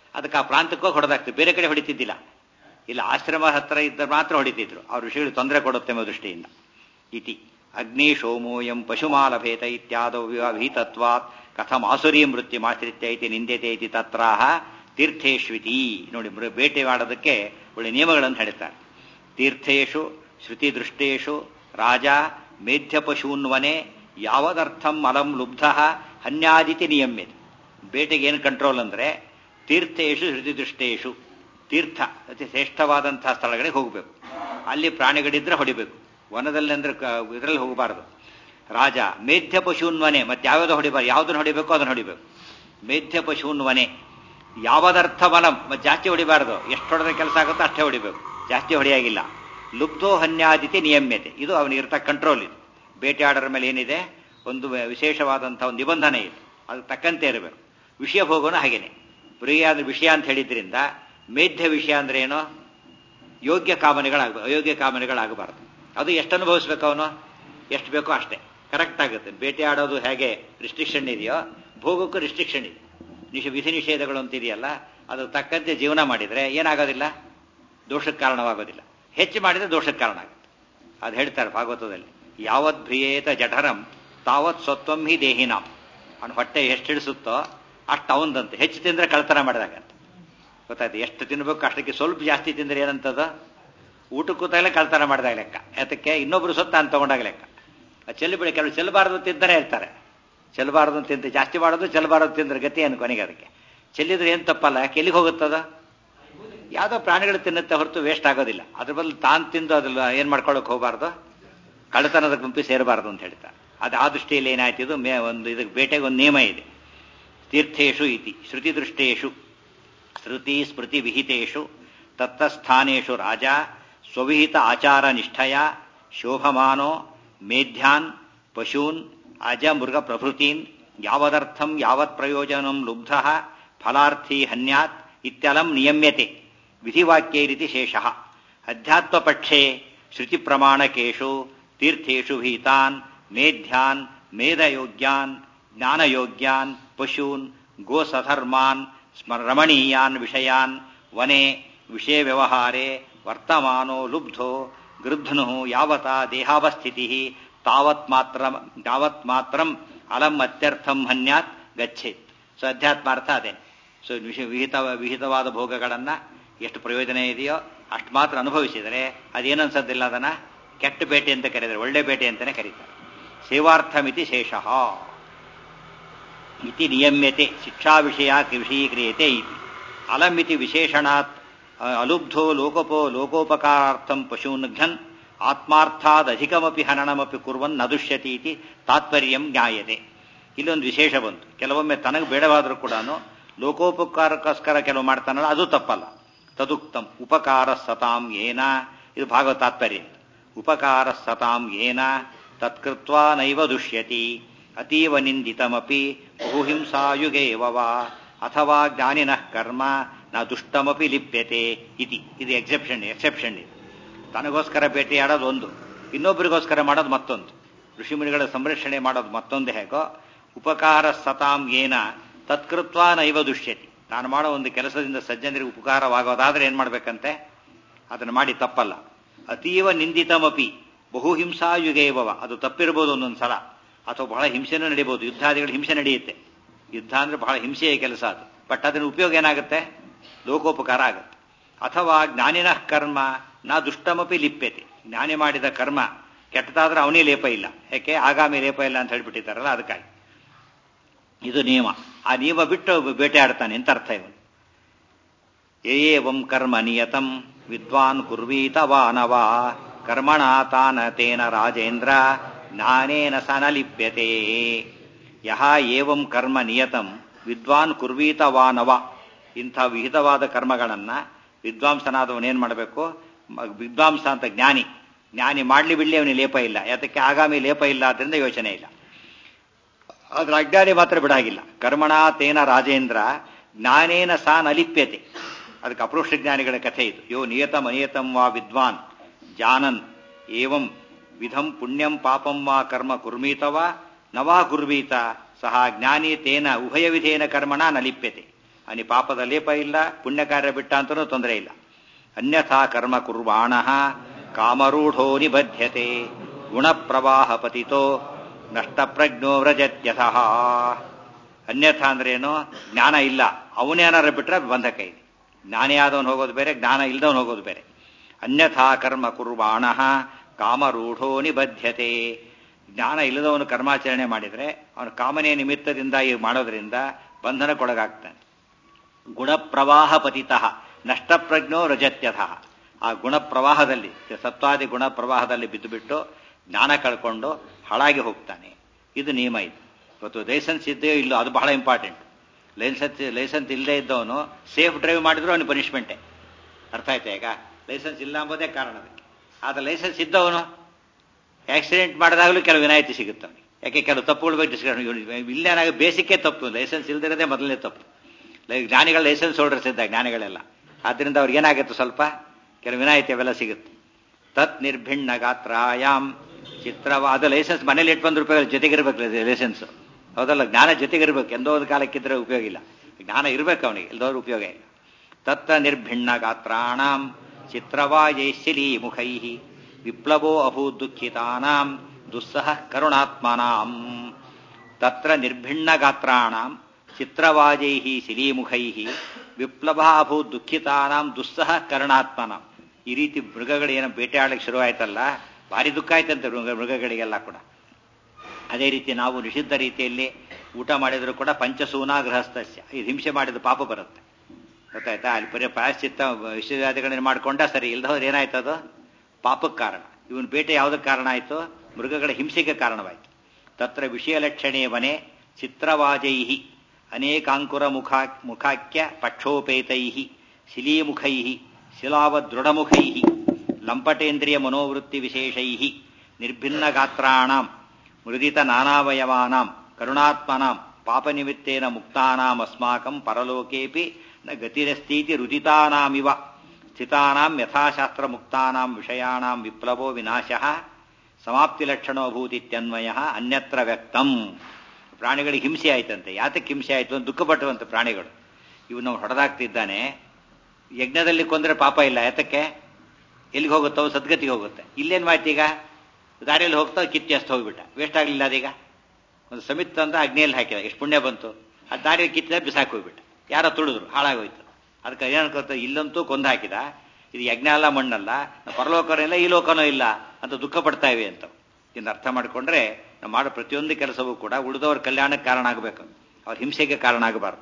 ಅದಕ್ಕೆ ಆ ಪ್ರಾಂತಕ್ಕೆ ಹೊಡೆದಾಗ್ತದೆ ಬೇರೆ ಕಡೆ ಹೊಡಿತಿದ್ದಿಲ್ಲ ಇಲ್ಲ ಆಶ್ರಮ ಹತ್ರ ಇದ್ದ ಮಾತ್ರ ಹೊಡಿತಿದ್ರು ಅವ್ರ ಋಷಿಗಳು ತೊಂದರೆ ಕೊಡುತ್ತೆ ಎಂಬ ದೃಷ್ಟಿಯಿಂದ ಇತಿ ಅಗ್ನಿ ಸೋಮೋಯಂ ಪಶುಮಾಲಭೇತ ಇತ್ಯಾದೌ ವಿಹಿತತ್ವಾತ್ ಕಥಂ ಆಸುರಿ ಮೃತ್ಯುಮಾಶ್ರಿತ್ಯ ಇತಿ ನಿಂದ್ಯತೆ ಇತಿ ತತ್ರಾಹ ತೀರ್ಥೇಶ್ವಿತಿ ನೋಡಿ ಮೃ- ಬೇಟೆ ಮಾಡೋದಕ್ಕೆ ಒಳ್ಳೆ ನಿಯಮಗಳನ್ನು ಹೇಳ್ತಾರೆ ತೀರ್ಥೇಶು ಶ್ರುತಿದೃಷ್ಟೇಶು ರಾಜ ಮೇಧ್ಯಪಶೂನ್ವನೆ ಯಾವದರ್ಥಂ ಅಲಂ ಲುಬ್ಧ ಹನ್ಯಾದಿತಿ ನಿಯಮ್ಯತೆ ಬೇಟೆಗೆ ಏನು ಕಂಟ್ರೋಲ್ ಅಂದ್ರೆ ತೀರ್ಥೇಶು ಶ್ರುತಿದೃಷ್ಟೇಶು ತೀರ್ಥ ಅತಿ ಶ್ರೇಷ್ಠವಾದಂತಹ ಸ್ಥಳಗಳಿಗೆ ಹೋಗಬೇಕು ಅಲ್ಲಿ ಪ್ರಾಣಿಗಳಿದ್ರೆ ಹೊಡಿಬೇಕು ವನದಲ್ಲಿ ಅಂದ್ರೆ ಇದರಲ್ಲಿ ಹೋಗಬಾರದು ರಾಜ ಮೇಧ್ಯ ಪಶೂನ್ವನೆ ಮತ್ತೆ ಯಾವ್ಯಾವ್ದು ಹೊಡಿಬಾರ್ದು ಯಾವ್ದನ್ನ ಹೊಡಿಬೇಕು ಅದನ್ನ ಹೊಡಿಬೇಕು ಮೇಧ್ಯ ಪಶೂನ್ವನೆ ಯಾವದರ್ಥ ಬಲಂ ಮತ್ತೆ ಜಾಸ್ತಿ ಹೊಡಿಬಾರದು ಎಷ್ಟು ಹೊಡೆದ ಕೆಲಸ ಆಗುತ್ತೋ ಅಷ್ಟೇ ಹೊಡಿಬೇಕು ಜಾಸ್ತಿ ಹೊಡೆಯಾಗಿಲ್ಲ ಲುಬ್ಧೋ ಹನ್ಯಾದಿತಿ ನಿಯಮ್ಯತೆ ಇದು ಅವನಿಗೆ ಇರ್ತ ಕಂಟ್ರೋಲ್ ಇದು ಬೇಟೆಯಾಡರ ಮೇಲೆ ಏನಿದೆ ಒಂದು ವಿಶೇಷವಾದಂತಹ ಒಂದು ನಿಬಂಧನೆ ಇದೆ ಅದು ತಕ್ಕಂತೆ ಇರಬೇಕು ವಿಷಯ ಭೋಗನು ಹಾಗೇನೆ ಪ್ರಿಯ ಅಂದ್ರೆ ವಿಷಯ ಅಂತ ಹೇಳಿದ್ರಿಂದ ಮೇಧ್ಯ ವಿಷಯ ಅಂದ್ರೆ ಏನು ಯೋಗ್ಯ ಕಾಮನೆಗಳಾಗಬೇಕು ಅಯೋಗ್ಯ ಕಾಮನೆಗಳಾಗಬಾರದು ಅದು ಎಷ್ಟು ಅನುಭವಿಸ್ಬೇಕು ಅವನು ಎಷ್ಟು ಬೇಕೋ ಅಷ್ಟೇ ಕರೆಕ್ಟ್ ಆಗುತ್ತೆ ಬೇಟೆ ಆಡೋದು ಹೇಗೆ ರಿಸ್ಟ್ರಿಕ್ಷನ್ ಇದೆಯೋ ಭೋಗಕ್ಕೂ ರಿಸ್ಟ್ರಿಕ್ಷನ್ ಇದೆ ನಿಷ ವಿಧಿ ನಿಷೇಧಗಳು ಅಂತ ಇದೆಯಲ್ಲ ಅದು ತಕ್ಕಂತೆ ಜೀವನ ಮಾಡಿದ್ರೆ ಏನಾಗೋದಿಲ್ಲ ದೋಷಕ್ಕೆ ಕಾರಣವಾಗೋದಿಲ್ಲ ಹೆಚ್ಚು ಮಾಡಿದ್ರೆ ದೋಷಕ್ಕೆ ಕಾರಣ ಆಗುತ್ತೆ ಅದು ಹೇಳ್ತಾರೆ ಭಾಗವತದಲ್ಲಿ ಯಾವತ್ ಭ್ರಿಯೇತ ಜಠರಂ ತಾವತ್ ಸ್ವತ್ವಂ ಹಿ ದೇಹಿನಾಂ ಅವನ ಹೊಟ್ಟೆ ಎಷ್ಟು ಹಿಡಿಸುತ್ತೋ ಅಷ್ಟು ಅವಂದಂತೆ ಹೆಚ್ಚು ತಿಂದ್ರೆ ಕಳ್ತನ ಮಾಡಿದಾಗಂತ ಗೊತ್ತಾಯ್ತು ಎಷ್ಟು ತಿನ್ಬೇಕು ಅಷ್ಟಕ್ಕೆ ಸ್ವಲ್ಪ ಜಾಸ್ತಿ ತಿಂದ್ರೆ ಏನಂತದ ಊಟ ಕೂತಾಗಲೇ ಕಳ್ತನ ಮಾಡಿದಾಗ ಲೆಕ್ಕ ಯಾತಕ್ಕೆ ಇನ್ನೊಬ್ರು ಸೊತ್ತ ಅಂತ ತಗೊಂಡಾಗ ಲೆಕ್ಕ ಚೆಲ್ಲಿಬಿಡಿ ಕೆಲವು ಚೆಲ್ಲಬಾರದು ತಿಂತಾನೆ ಇರ್ತಾರೆ ಚೆಲ್ಲಬಾರದು ತಿಂತ ಜಾಸ್ತಿ ಮಾಡೋದು ಚೆಲ್ಲಬಾರದು ತಿಂದ್ರೆ ಗತಿ ಏನು ಕೊನೆಗೆ ಅದಕ್ಕೆ ಚೆಲ್ಲಿದ್ರೆ ಏನು ತಪ್ಪಲ್ಲ ಯಾಕೆ ಎಲ್ಲಿಗೆ ಹೋಗುತ್ತದ ಯಾವುದೋ ಪ್ರಾಣಿಗಳು ತಿನ್ನುತ್ತೆ ಹೊರತು ವೇಸ್ಟ್ ಆಗೋದಿಲ್ಲ ಅದ್ರ ಬದಲು ತಾನು ತಿಂದು ಅದ್ರಲ್ಲಿ ಏನು ಮಾಡ್ಕೊಳ್ಳೋಕೆ ಹೋಗಬಾರ್ದು ಕಳ್ಳತನದ ಗುಂಪಿ ಸೇರಬಾರ್ದು ಅಂತ ಹೇಳ್ತಾರೆ ಅದು ಆ ದೃಷ್ಟಿಯಲ್ಲಿ ಏನಾಯ್ತು ಇದು ಮೇ ಒಂದು ಇದಕ್ಕೆ ಬೇಟೆಗೆ ಒಂದು ನಿಯಮ ಇದೆ ತೀರ್ಥೇಶು ಇತಿ ಶ್ರುತಿದೃಷ್ಟೇಶು ಶ್ರುತಿ ಸ್ಮೃತಿ ವಿಹಿತೇಶು ತತ್ತಸ್ಥಾನೇಶು ರಾಜ ಸ್ವವಿಹಿತ ಆಚಾರ ನಿಷ್ಠಯ ಶೋಭಮಾನೋ ಮೇಧ್ಯಾನ್ ಪಶೂನ್ ಅಜ ಮೃಗ ಪ್ರಭೃತೀನ್ ಯಾವದರ್ಥಂ ಯಾವತ್ ಪ್ರಯೋಜನಂ ಲುಬ್ಧ ಫಲಾರ್ಥಿ ಹನ್ಯಾತ್ ಇತ್ಯಲಂ ನಿಯಮ್ಯತೆ ವಿಧಿವಾಕ್ಯೈರಿತಿ ಶೇಷಃ ಅಧ್ಯಾತ್ಮಪಕ್ಷೆ ಶ್ರುತಿ ಪ್ರಮಾಣಕೇಶು ತೀರ್ಥೇಶು ಭೀತಾನ್ ಮೇಧ್ಯಾನ್ ಮೇಧಯೋಗ್ಯಾನ್ ಜ್ಞಾನಯೋಗ್ಯಾನ್ ಪಶೂನ್ ಗೋಸಧರ್ಮಾನ್ ಸ್ಮ- ರಮಣೀಯಾನ್ ವಿಷಯಾನ್ ವನೆ ವಿಷಯ ವ್ಯವಹಾರೆ ವರ್ತಮಾನೋ ಲುಬ್ಧೋ ಗೃಧ್ನು ಯಾವತ ದೇಹಾವಸ್ಥಿತಿ ತಾವತ್ ಮಾತ್ರ ತಾವತ್ ಮಾತ್ರಂ ಅಲಂ ಅತ್ಯರ್ಥಂ ಹನ್ಯಾತ್ ಗಚ್ಚೇತ್ ಸೊ ಅಧ್ಯಾತ್ಮಾರ್ಥ ಅದೇ ಸೊ ವಿಷ ವಿಹಿತ ವಿಹಿತವಾದ ಭೋಗಗಳನ್ನ ಎಷ್ಟು ಪ್ರಯೋಜನ ಇದೆಯೋ ಅಷ್ಟು ಮಾತ್ರ ಅನುಭವಿಸಿದರೆ ಅದೇನನ್ಸೋದಿಲ್ಲ ಅದನ್ನ ಕೆಟ್ಟ ಬೇಟೆ ಅಂತ ಕರೀತಾರೆ ಒಳ್ಳೆ ಬೇಟೆ ಅಂತಾನೆ ಕರೀತಾರೆ ಸೇವಾರ್ಥಮಿತಿ ಶೇಷಃ ಇತಿ ನಿಯಮ್ಯತೆ ಶಿಕ್ಷಾ ವಿಷಯ ವಿಷಯೀಕ್ರಿಯತೆ ಇತಿ ಅಲಮಿತಿ ವಿಶೇಷಣಾತ್ ಅ, ಅಲುಬ್ಧೋ ಲೋಕೋಪೋ ಲೋಕೋಪಕಾರಾರ್ಥಂ ಪಶೂನ್ ಘನ್ ಆತ್ಮಾರ್ಥಾದಧಿಕಮಪಿ ಹನನಮಪಿ ಕುರ್ವನ್ ನ ದುಷ್ಯತಿ ಇತಿ ತಾತ್ಪರ್ಯಂ ಜ್ಞಾಯತೆ ಇಲ್ಲೊಂದು ವಿಶೇಷ ಬಂತು ಕೆಲವೊಮ್ಮೆ ತನಗೆ ಬೇಡವಾದರೂ ಕೂಡ ಲೋಕೋಪಕಾರಕ್ಕೋಸ್ಕರ ಕೆಲವು ಮಾಡ್ತಾನಲ್ಲ ಅದು ತಪ್ಪಲ್ಲ ತದುಕ್ತಂ ಉಪಕಾರ ಸತಾಂ ಏನ ಇದು ಭಾಗವತ ತಾತ್ಪರ್ಯ ಉಪಕಾರ ಸತಾಂ ಏನ ತತ್ಕೃತ್ವಾ ನೈವ ದುಷ್ಯತಿ ಅತೀವ ನಿಂದಿತಮಪಿ ಬಹುಹಿಂಸಾಯುಗೇವ ವಾ ಅಥವಾ ಜ್ಞಾನಿನಃ ಕರ್ಮ ನ ದುಷ್ಟಮಪಿ ಲಿಪ್ಯತೆ ಇತಿ ಇದು ಎಕ್ಸೆಪ್ಷನ್ ಎಕ್ಸೆಪ್ಷನ್ ಇದು ತನಗೋಸ್ಕರ ಬೇಟೆಯಾಡೋದು ಒಂದು ಇನ್ನೊಬ್ಬರಿಗೋಸ್ಕರ ಮಾಡೋದು ಮತ್ತೊಂದು ಋಷಿಮುನಿಗಳ ಸಂರಕ್ಷಣೆ ಮಾಡೋದು ಮತ್ತೊಂದು ಹೇಗೋ ಉಪಕಾರ ಸತಾಂ ಏನ ತತ್ಕೃತ್ವ ನೈವ ದುಷ್ಯತಿ ನಾನು ಮಾಡೋ ಒಂದು ಕೆಲಸದಿಂದ ಸಜ್ಜನರಿಗೆ ಉಪಕಾರವಾಗೋದಾದ್ರೆ ಏನ್ ಮಾಡ್ಬೇಕಂತೆ ಅದನ್ನು ಮಾಡಿ ತಪ್ಪಲ್ಲ ಅತೀವ ನಿಂದಿತಮಪಿ ಬಹು ಹಿಂಸಾಯುಗೇವವ ಅದು ತಪ್ಪಿರ್ಬೋದು ಒಂದೊಂದು ಸಲ ಅಥವಾ ಬಹಳ ಹಿಂಸೆನೂ ನಡೀಬಹುದು ಯುದ್ಧಾದಿಗಳು ಹಿಂಸೆ ನಡೆಯುತ್ತೆ ಯುದ್ಧ ಅಂದ್ರೆ ಬಹಳ ಹಿಂಸೆಯ ಕೆಲಸ ಅದು ಬಟ್ ಅದರ ಉಪಯೋಗ ಏನಾಗುತ್ತೆ ಲೋಕೋಪಕಾರ ಆಗುತ್ತೆ ಅಥವಾ ಜ್ಞಾನಿನ ಕರ್ಮ ನಾ ದುಷ್ಟಮಪಿ ಲಿಪ್ಯತೆ ಜ್ಞಾನಿ ಮಾಡಿದ ಕರ್ಮ ಕೆಟ್ಟದಾದ್ರೆ ಅವನೇ ಲೇಪ ಇಲ್ಲ ಯಾಕೆ ಆಗಾಮಿ ಲೇಪ ಇಲ್ಲ ಅಂತ ಹೇಳ್ಬಿಟ್ಟಿದ್ದಾರಲ್ಲ ಅದಕ್ಕಾಗಿ ಇದು ನಿಯಮ ಆ ನಿಯಮ ಬಿಟ್ಟು ಬೇಟೆ ಆಡ್ತಾನೆ ಅಂತ ಅರ್ಥ ಇವನು ಏವಂ ಕರ್ಮ ನಿಯತಂ ವಿದ್ವಾನ್ ಕುರ್ವೀತ ವಾನವ ಕರ್ಮಣ ತಾನ ತೇನ ರಾಜೇಂದ್ರ ಜ್ಞಾನೇನ ಸನ ಲಿಪ್ಯತೆ ಯಹ ಏವಂ ಕರ್ಮ ನಿಯತಂ ವಿದ್ವಾನ್ ಕುರ್ವೀತ ವಾನವ ಇಂಥ ವಿಹಿತವಾದ ಕರ್ಮಗಳನ್ನ ವಿದ್ವಾಂಸನಾದವನೇನ್ ಮಾಡಬೇಕು ಮ- ವಿದ್ವಾಂಸ ಅಂತ ಜ್ಞಾನಿ ಜ್ಞಾನಿ ಮಾಡ್ಲಿ ಬಿಡ್ಲಿ ಅವನಿಗೆ ಲೇಪ ಇಲ್ಲ ಯಾತಕ್ಕೆ ಆಗಾಮಿ ಲೇಪ ಇಲ್ಲ ಆದ್ರಿಂದ ಯೋಚನೆ ಇಲ್ಲ ಆದ್ರೆ ಅಜ್ಞಾನಿ ಮಾತ್ರ ಬಿಡಾಗಿಲ್ಲ ಕರ್ಮಣ ತೇನ ರಾಜೇಂದ್ರ ಜ್ಞಾನೇನ ಸಾ ನಲಿಪ್ಯತೆ ಅದಕ್ಕೆ ಅಪೃಷ್ಟ ಜ್ಞಾನಿಗಳ ಕಥೆ ಇದು ಯೋ ನಿಯತಂ ಅನಿಯತಂ ವಾ ವಿದ್ವಾನ್ ಜಾನನ್ ಏವಂ ವಿಧಂ ಪುಣ್ಯಂ ಪಾಪಂ ವಾ ಕರ್ಮ ಕುರ್ಮೀತವಾ ನವಾ ಕುರ್ವೀತ ಸಹ ಜ್ಞಾನಿ ತೇನ ಉಭಯ ವಿಧೇನ ಕರ್ಮಣ ನಲಿಪ್ಯತೆ ಅವನಿ ಪಾಪದ ಲೇಪ ಇಲ್ಲ ಪುಣ್ಯ ಕಾರ್ಯ ಬಿಟ್ಟ ಅಂತನೂ ತೊಂದರೆ ಇಲ್ಲ ಅನ್ಯಥಾ ಕರ್ಮ ಕುರ್ವಾಣ ಕಾಮರೂಢೋ ನಿಬಧ್ಯತೆ ಗುಣಪ್ರವಾಹ ಪತಿತೋ ನಷ್ಟಪ್ರಜ್ಞೋ ವ್ರಜತ್ಯಥಃ ಅನ್ಯಥಾ ಅಂದ್ರೇನು ಜ್ಞಾನ ಇಲ್ಲ ಅವನೇನಾರ ಬಿಟ್ರೆ ಬಂಧಕ ಇದೆ ಜ್ಞಾನಿ ಆದವನು ಹೋಗೋದು ಬೇರೆ ಜ್ಞಾನ ಇಲ್ದವನು ಹೋಗೋದು ಬೇರೆ ಅನ್ಯಥಾ ಕರ್ಮ ಕುರ್ವಾಣ ಕಾಮರೂಢೋ ನಿಬದ್ಧತೆ ಜ್ಞಾನ ಇಲ್ಲದವನು ಕರ್ಮಾಚರಣೆ ಮಾಡಿದರೆ ಅವನು ಕಾಮನೆಯ ನಿಮಿತ್ತದಿಂದ ಈ ಮಾಡೋದ್ರಿಂದ ಬಂಧನಕ್ಕೊಳಗಾಗ್ತಾನೆ ಗುಣಪ್ರವಾಹ ಪತಿತಃ ನಷ್ಟಪ್ರಜ್ಞೋ ರಜತ್ಯತಃ ಆ ಗುಣಪ್ರವಾಹದಲ್ಲಿ ಸತ್ವಾದಿ ಗುಣ ಪ್ರವಾಹದಲ್ಲಿ ಬಿದ್ದುಬಿಟ್ಟು ಜ್ಞಾನ ಕಳ್ಕೊಂಡು ಹಾಳಾಗಿ ಹೋಗ್ತಾನೆ ಇದು ನಿಯಮ ಇದು ಇವತ್ತು ಲೈಸೆನ್ಸ್ ಇದೆಯೋ ಇಲ್ಲೋ ಅದು ಬಹಳ ಇಂಪಾರ್ಟೆಂಟ್ ಲೈಸೆನ್ಸ್ ಲೈಸೆನ್ಸ್ ಇಲ್ಲದೆ ಇದ್ದವನು ಸೇಫ್ ಡ್ರೈವ್ ಮಾಡಿದ್ರು ಅವನಿಗೆ ಪನಿಷ್ಮೆಂಟೇ ಅರ್ಥ ಆಯ್ತಾ ಈಗ ಲೈಸೆನ್ಸ್ ಇಲ್ಲ ಎಂಬುದೇ ಕಾರಣ ಅದಕ್ಕೆ ಆದರೆ ಲೈಸೆನ್ಸ್ ಇದ್ದವನು ಆಕ್ಸಿಡೆಂಟ್ ಮಾಡಿದಾಗಲೂ ಕೆಲವು ವಿನಾಯಿತಿ ಸಿಗುತ್ತೆ ಅವನಿಗೆ ಯಾಕೆ ಕೆಲವು ತಪ್ಪುಗಳ ಬಗ್ಗೆ ಡಿಸ್ಕಷನ್ ಇಲ್ಲೇನಾಗ ಬೇಸಿಕ್ಕೇ ತಪ್ಪು ಲೈಸೆನ್ಸ್ ಇಲ್ದಿರೋದೇ ಮೊದಲನೇ ತಪ್ಪು ಜ್ಞಾನಿಗಳ ಲೈಸೆನ್ಸ್ ಹೋಲ್ಡರ್ಸ್ ಇದ್ದ ಜ್ಞಾನಿಗಳೆಲ್ಲ ಆದ್ದರಿಂದ ಅವ್ರಿಗೆ ಏನಾಗುತ್ತೆ ಸ್ವಲ್ಪ ಕೆಲವು ವಿನಾಯಿತಿ ಅವೆಲ್ಲ ಸಿಗುತ್ತೆ ತತ್ ನಿರ್ಭಿಣ್ಣ ಗಾತ್ರಾಯಾಮ್ ಚಿತ್ರವ ಅದು ಲೈಸೆನ್ಸ್ ಮನೇಲಿ ಇಟ್ಕೊಂಡ್ ರೂಪಾಯಿ ಜೊತೆಗಿರ್ಬೇಕು ಲೈಸೆನ್ಸ್ ಹೌದಲ್ಲ ಜ್ಞಾನ ಜೊತೆಗಿರ್ಬೇಕು ಎಂದೋ ಒಂದು ಕಾಲಕ್ಕಿದ್ರೆ ಉಪಯೋಗ ಇಲ್ಲ ಜ್ಞಾನ ಇರ್ಬೇಕು ಅವನಿಗೆ ಎಲ್ಲದವ್ರು ಉಪಯೋಗ ಇಲ್ಲ ತತ್ರ ನಿರ್ಭಿಣ್ಣ ಗಾತ್ರಾಣಾಂ ಚಿತ್ರವಾಯೈಶಿಲೀ ಮುಖೈ ವಿಪ್ಲವೋ ಅಭೂತ್ ದುಃಖಿತಾನಾಂ ದುಸ್ಸಹ ಕರುಣಾತ್ಮನಾಂ ತತ್ರ ನಿರ್ಭಿಣ್ಣ ಗಾತ್ರಾಣಾಂ ಚಿತ್ರವಾಜೈ ಶಿಲೀಮುಖೈ ವಿಪ್ಲವ ಅಭೂತ್ ದುಃಖಿತಾನಾಂ ದುಸ್ಸಹ ಕರುಣಾತ್ಮನಾಂ ಈ ರೀತಿ ಮೃಗಗಳೇನೋ ಬೇಟೆಯಾಡಲಿಕ್ಕೆ ಶುರು ಆಯ್ತಲ್ಲ ಭಾರಿ ದುಃಖ ಆಯ್ತಂತೆ ಮೃಗ ಮೃಗಗಳಿಗೆಲ್ಲ ಕೂಡ ಅದೇ ರೀತಿ ನಾವು ನಿಷಿದ್ಧ ರೀತಿಯಲ್ಲಿ ಊಟ ಮಾಡಿದ್ರು ಕೂಡ ಪಂಚಸೂನಾ ಗೃಹಸ್ಥಸ್ಯ ಇದು ಹಿಂಸೆ ಮಾಡಿದ ಪಾಪ ಬರುತ್ತೆ ಗೊತ್ತಾಯ್ತಾ ಅಲ್ಲಿ ಬರೀ ಪ್ರಾಯಶ್ಚಿತ್ತ ವಿಶ್ವವ್ಯಾಧಿಗಳನ್ನ ಮಾಡ್ಕೊಂಡ ಸರಿ ಇಲ್ದವ್ರು ಏನಾಯ್ತದು ಪಾಪಕ್ಕೆ ಕಾರಣ ಇವನ್ ಬೇಟೆ ಯಾವುದಕ್ಕೆ ಕಾರಣ ಆಯಿತು ಮೃಗಗಳ ಹಿಂಸೆಗೆ ಕಾರಣವಾಯಿತು ತತ್ರ ವಿಷಯ ಲಕ್ಷಣೇ ವನೆ ಚಿತ್ರವಾಜೈ ಅನೇಕಾಂಕುರ ಮುಖಾ ಮುಖಾಖ್ಯ ಪಕ್ಷೋಪೇತೈ ಶಿಲೀಮುಖೈ ಶಿಲಾವದೃಢಮುಖೈ ಲಂಪಟೇಂದ್ರಿಯ ಮನೋವೃತ್ತಿ ವಿಶೇಷೈ ನಿರ್ಭಿನ್ನ ಗಾತ್ರಾಣಾಂ ಮೃದಿತ ನಾನಾವಯವಾನಾಂ ಕರುಣಾತ್ಮನಾಂ ಪಾಪನಿಮಿತ್ತೇನ ಮುಕ್ತಾನಾಂ ಅಸ್ಮಾಕಂ ಪರಲೋಕೇಪಿ ನ ಗತಿರಸ್ತೀತಿ ರುದಿತಾನಾಮಿವ ಸ್ಥಿತಾನಾಂ ಯಥಾಶಾಸ್ತ್ರ ಮುಕ್ತಾನಾಂ ವಿಷಯಾಣಾಂ ವಿಪ್ಲವೋ ವಿನಾಶಃ ಸಮಾಪ್ತಿಲಕ್ಷಣೋ ಭೂತಿತ್ಯನ್ವಯ ಅನ್ಯತ್ರ ವ್ಯಕ್ತಂ ಪ್ರಾಣಿಗಳಿಗೆ ಹಿಂಸೆ ಆಯ್ತಂತೆ ಯಾತಕ್ಕೆ ಹಿಂಸೆ ಆಯ್ತು ಅಂತ ದುಃಖಪಟ್ಟುವಂತೆ ಪ್ರಾಣಿಗಳು ಇವು ನಾವು ಹೊಡೆದಾಗ್ತಿದ್ದಾನೆ ಯಜ್ಞದಲ್ಲಿ ಕೊಂದ್ರೆ ಪಾಪ ಇಲ್ಲ ಯಾತಕ್ಕೆ ಎಲ್ಲಿಗೆ ಹೋಗುತ್ತೋ ಸದ್ಗತಿಗೆ ಹೋಗುತ್ತೆ ಇಲ್ಲೇನು ಮಾಡ್ತಿ ಈಗ ದಾರಿಯಲ್ಲಿ ಹೋಗ್ತಾ ಕಿತ್ತಿ ಅಷ್ಟು ಹೋಗ್ಬಿಟ್ಟ ವೇಸ್ಟ್ ಆಗಲಿಲ್ಲ ಅದೀಗ ಒಂದು ಸಮಿತ್ ಅಂತ ಅಗ್ನಿಯಲ್ಲಿ ಹಾಕಿದ ಎಷ್ಟು ಪುಣ್ಯ ಬಂತು ಆ ದಾರಿಯಲ್ಲಿ ಕಿತ್ತಿದ ಬಿಸಾಕಿ ಹೋಗ್ಬಿಟ್ಟ ಯಾರೋ ತುಳಿದ್ರು ಹಾಳಾಗೋಯ್ತು ಅದಕ್ಕೆ ಏನು ಅನ್ಕೋತ ಇಲ್ಲಂತೂ ಕೊಂದು ಹಾಕಿದ ಇದು ಯಜ್ಞ ಅಲ್ಲ ಮಣ್ಣಲ್ಲ ಪರಲೋಕನೂ ಇಲ್ಲ ಈ ಲೋಕನೂ ಇಲ್ಲ ಅಂತ ದುಃಖ ಪಡ್ತಾ ಇವೆ ಅಂತ ಇದನ್ನ ಅರ್ಥ ಮಾಡಿಕೊಂಡ್ರೆ ನಾವು ಮಾಡೋ ಪ್ರತಿಯೊಂದು ಕೆಲಸವೂ ಕೂಡ ಉಳಿದವರ ಕಲ್ಯಾಣಕ್ಕೆ ಕಾರಣ ಆಗಬೇಕು ಅವ್ರ ಹಿಂಸೆಗೆ ಕಾರಣ ಆಗಬಾರ್ದು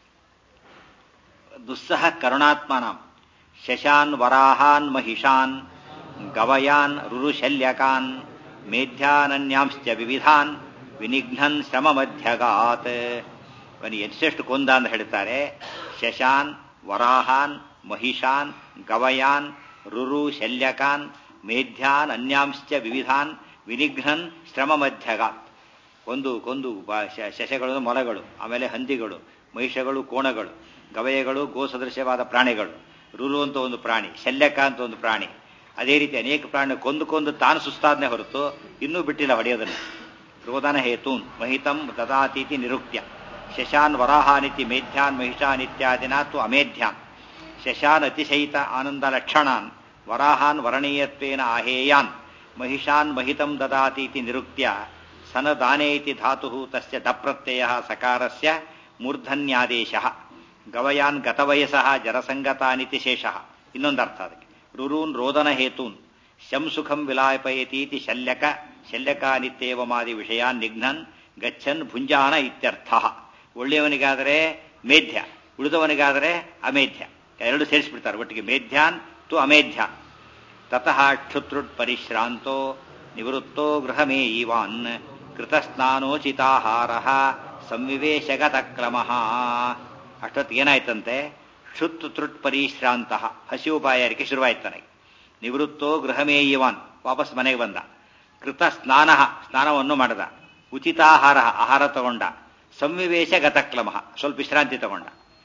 ದುಸ್ಸಹ ಕರುಣಾತ್ಮನಾಂ ಶಶಾನ್ ವರಾಹಾನ್ ಮಹಿಷಾನ್ ಗವಯಾನ್ ರುರುಶಲ್ಯಕಾನ್ ಮೇಧ್ಯಾನನ್ಯಾಂಶ್ಚ ವಿವಿಧಾನ್ ವಿನಿಘ್ನನ್ ಶ್ರಮ ಮಧ್ಯಗಾತ್ ಅವನು ಎಷ್ಟೆಷ್ಟು ಕೊಂದ ಅಂತ ಹೇಳ್ತಾರೆ ಶಶಾನ್ ವರಾಹಾನ್ ಮಹಿಷಾನ್ ಗವಯಾನ್ ರುರು ಶಲ್ಯಕಾನ್ ಮೇಧ್ಯಾನ್ ಅನ್ಯಾಂಶ್ಚ ವಿವಿಧಾನ್ ವಿನಿಘ್ನನ್ ಶ್ರಮ ಮಧ್ಯಗಾತ್ ಕೊಂದು ಕೊಂದು ಶಶಗಳು ಮೊಲಗಳು ಆಮೇಲೆ ಹಂದಿಗಳು ಮಹಿಷಗಳು ಕೋಣಗಳು ಗವಯಗಳು ಗೋ ಸದೃಶ್ಯವಾದ ಪ್ರಾಣಿಗಳು ರುರು ಅಂತ ಒಂದು ಪ್ರಾಣಿ ಶಲ್ಯಕ ಅಂತ ಒಂದು ಪ್ರಾಣಿ ಅದೇ ರೀತಿ ಅನೇಕ ಪ್ರಾಣಿ ಕೊಂದು ಕೊಂದು ತಾನು ಸುಸ್ತಾದನೆ ಹೊರತು ಇನ್ನೂ ಬಿಟ್ಟಿಲ್ಲ ಹೊಡೆಯೋದನ್ನು ರೋದನ ಹೇತೂನ್ ಮಹಿತಂ ದದಾತೀತಿ ನಿರುಕ್ತ್ಯ ಶಶಾನ್ ವರಾಹಾನಿತಿ ಮೇಧ್ಯಾನ್ ಮಹಿಷಾನಿತ್ಯಾದಿನ ತು ಅಮೇಧ್ಯಾನ್ ಶಶಾನ್ ಅತಿಶಯಿತ ಆನಂದ ಲಕ್ಷಣಾನ್ ವರಾಹಾನ್ ವರಣೀಯತ್ವೇನ ಆಹೇಯಾನ್ ಮಹಿಷಾನ್ ಮಹಿತಂ ದದಾತೀತಿ ನಿರುಕ್ತ್ಯ ಸನದಾನೇತಿ ಧಾತು ತಸ್ಯ ದಪ್ರತ್ಯಯ ಸಕಾರಸ್ಯ ಮೂರ್ಧನ್ಯಾದೇಶ ಗವಯಾನ್ ಗತವಯಸಃ ಜರಸಂಗತಾನಿತಿ ಶೇಷ ಇನ್ನೊಂದು ಅರ್ಥ ಅದಕ್ಕೆ ರುರೂನ್ ರೋದನ ಹೇತೂನ್ ಶಂ ಸುಖಂ ವಿಲಾಪಯತೀತಿ ಶಲ್ಯಕ ಶಲ್ಯಕಾನಿತ್ಯೇವಮಾದಿ ವಿಷಯಾನ್ ನಿಘ್ನನ್ ಗಚ್ಚನ್ ಭುಂಜಾನ ಇತ್ಯರ್ಥ ಒಳ್ಳೆಯವನಿಗಾದರೆ ಮೇಧ್ಯ ಉಳಿದವನಿಗಾದರೆ ಅಮೇಧ್ಯ ಎರಡು ಸೇರಿಸ್ಬಿಡ್ತಾರೆ ಒಟ್ಟಿಗೆ ಮೇಧ್ಯಾನ್ ತು ಅಮೇಧ್ಯ ತತಃ ಕ್ಷುತ್ರುಟ್ ಪರಿಶ್ರಾಂತೋ ನಿವೃತ್ತೋ ಗೃಹಮೇಯಿವಾನ್ ಕೃತಸ್ನಾನೋಚಿತಾಹಾರ ಸಂವಿವೇಶಗತ ಕ್ರಮಃ ಅಷ್ಟೊತ್ತಿಗೆ ಏನಾಯ್ತಂತೆ ಕ್ಷುತ್ ತೃಟ್ ಪರಿಶ್ರಾಂತ ಹಸಿವು ಬಾಯಾರಿಕೆ ಶುರುವಾಯ್ತು ನನಗೆ ನಿವೃತ್ತೋ ಗೃಹಮೇಯಿವಾನ್ ವಾಪಸ್ ಮನೆಗೆ ಬಂದ ಕೃತ ಸ್ನಾನ ಸ್ನಾನವನ್ನು ಮಾಡಿದ ಉಚಿತಾಹಾರ ಆಹಾರ ತಗೊಂಡ ಸಂವಿವೇಶ ಗತಕ್ರಮ ಸ್ವಲ್ಪ ವಿಶ್ರಾಂತಿ ತಗೊಂಡ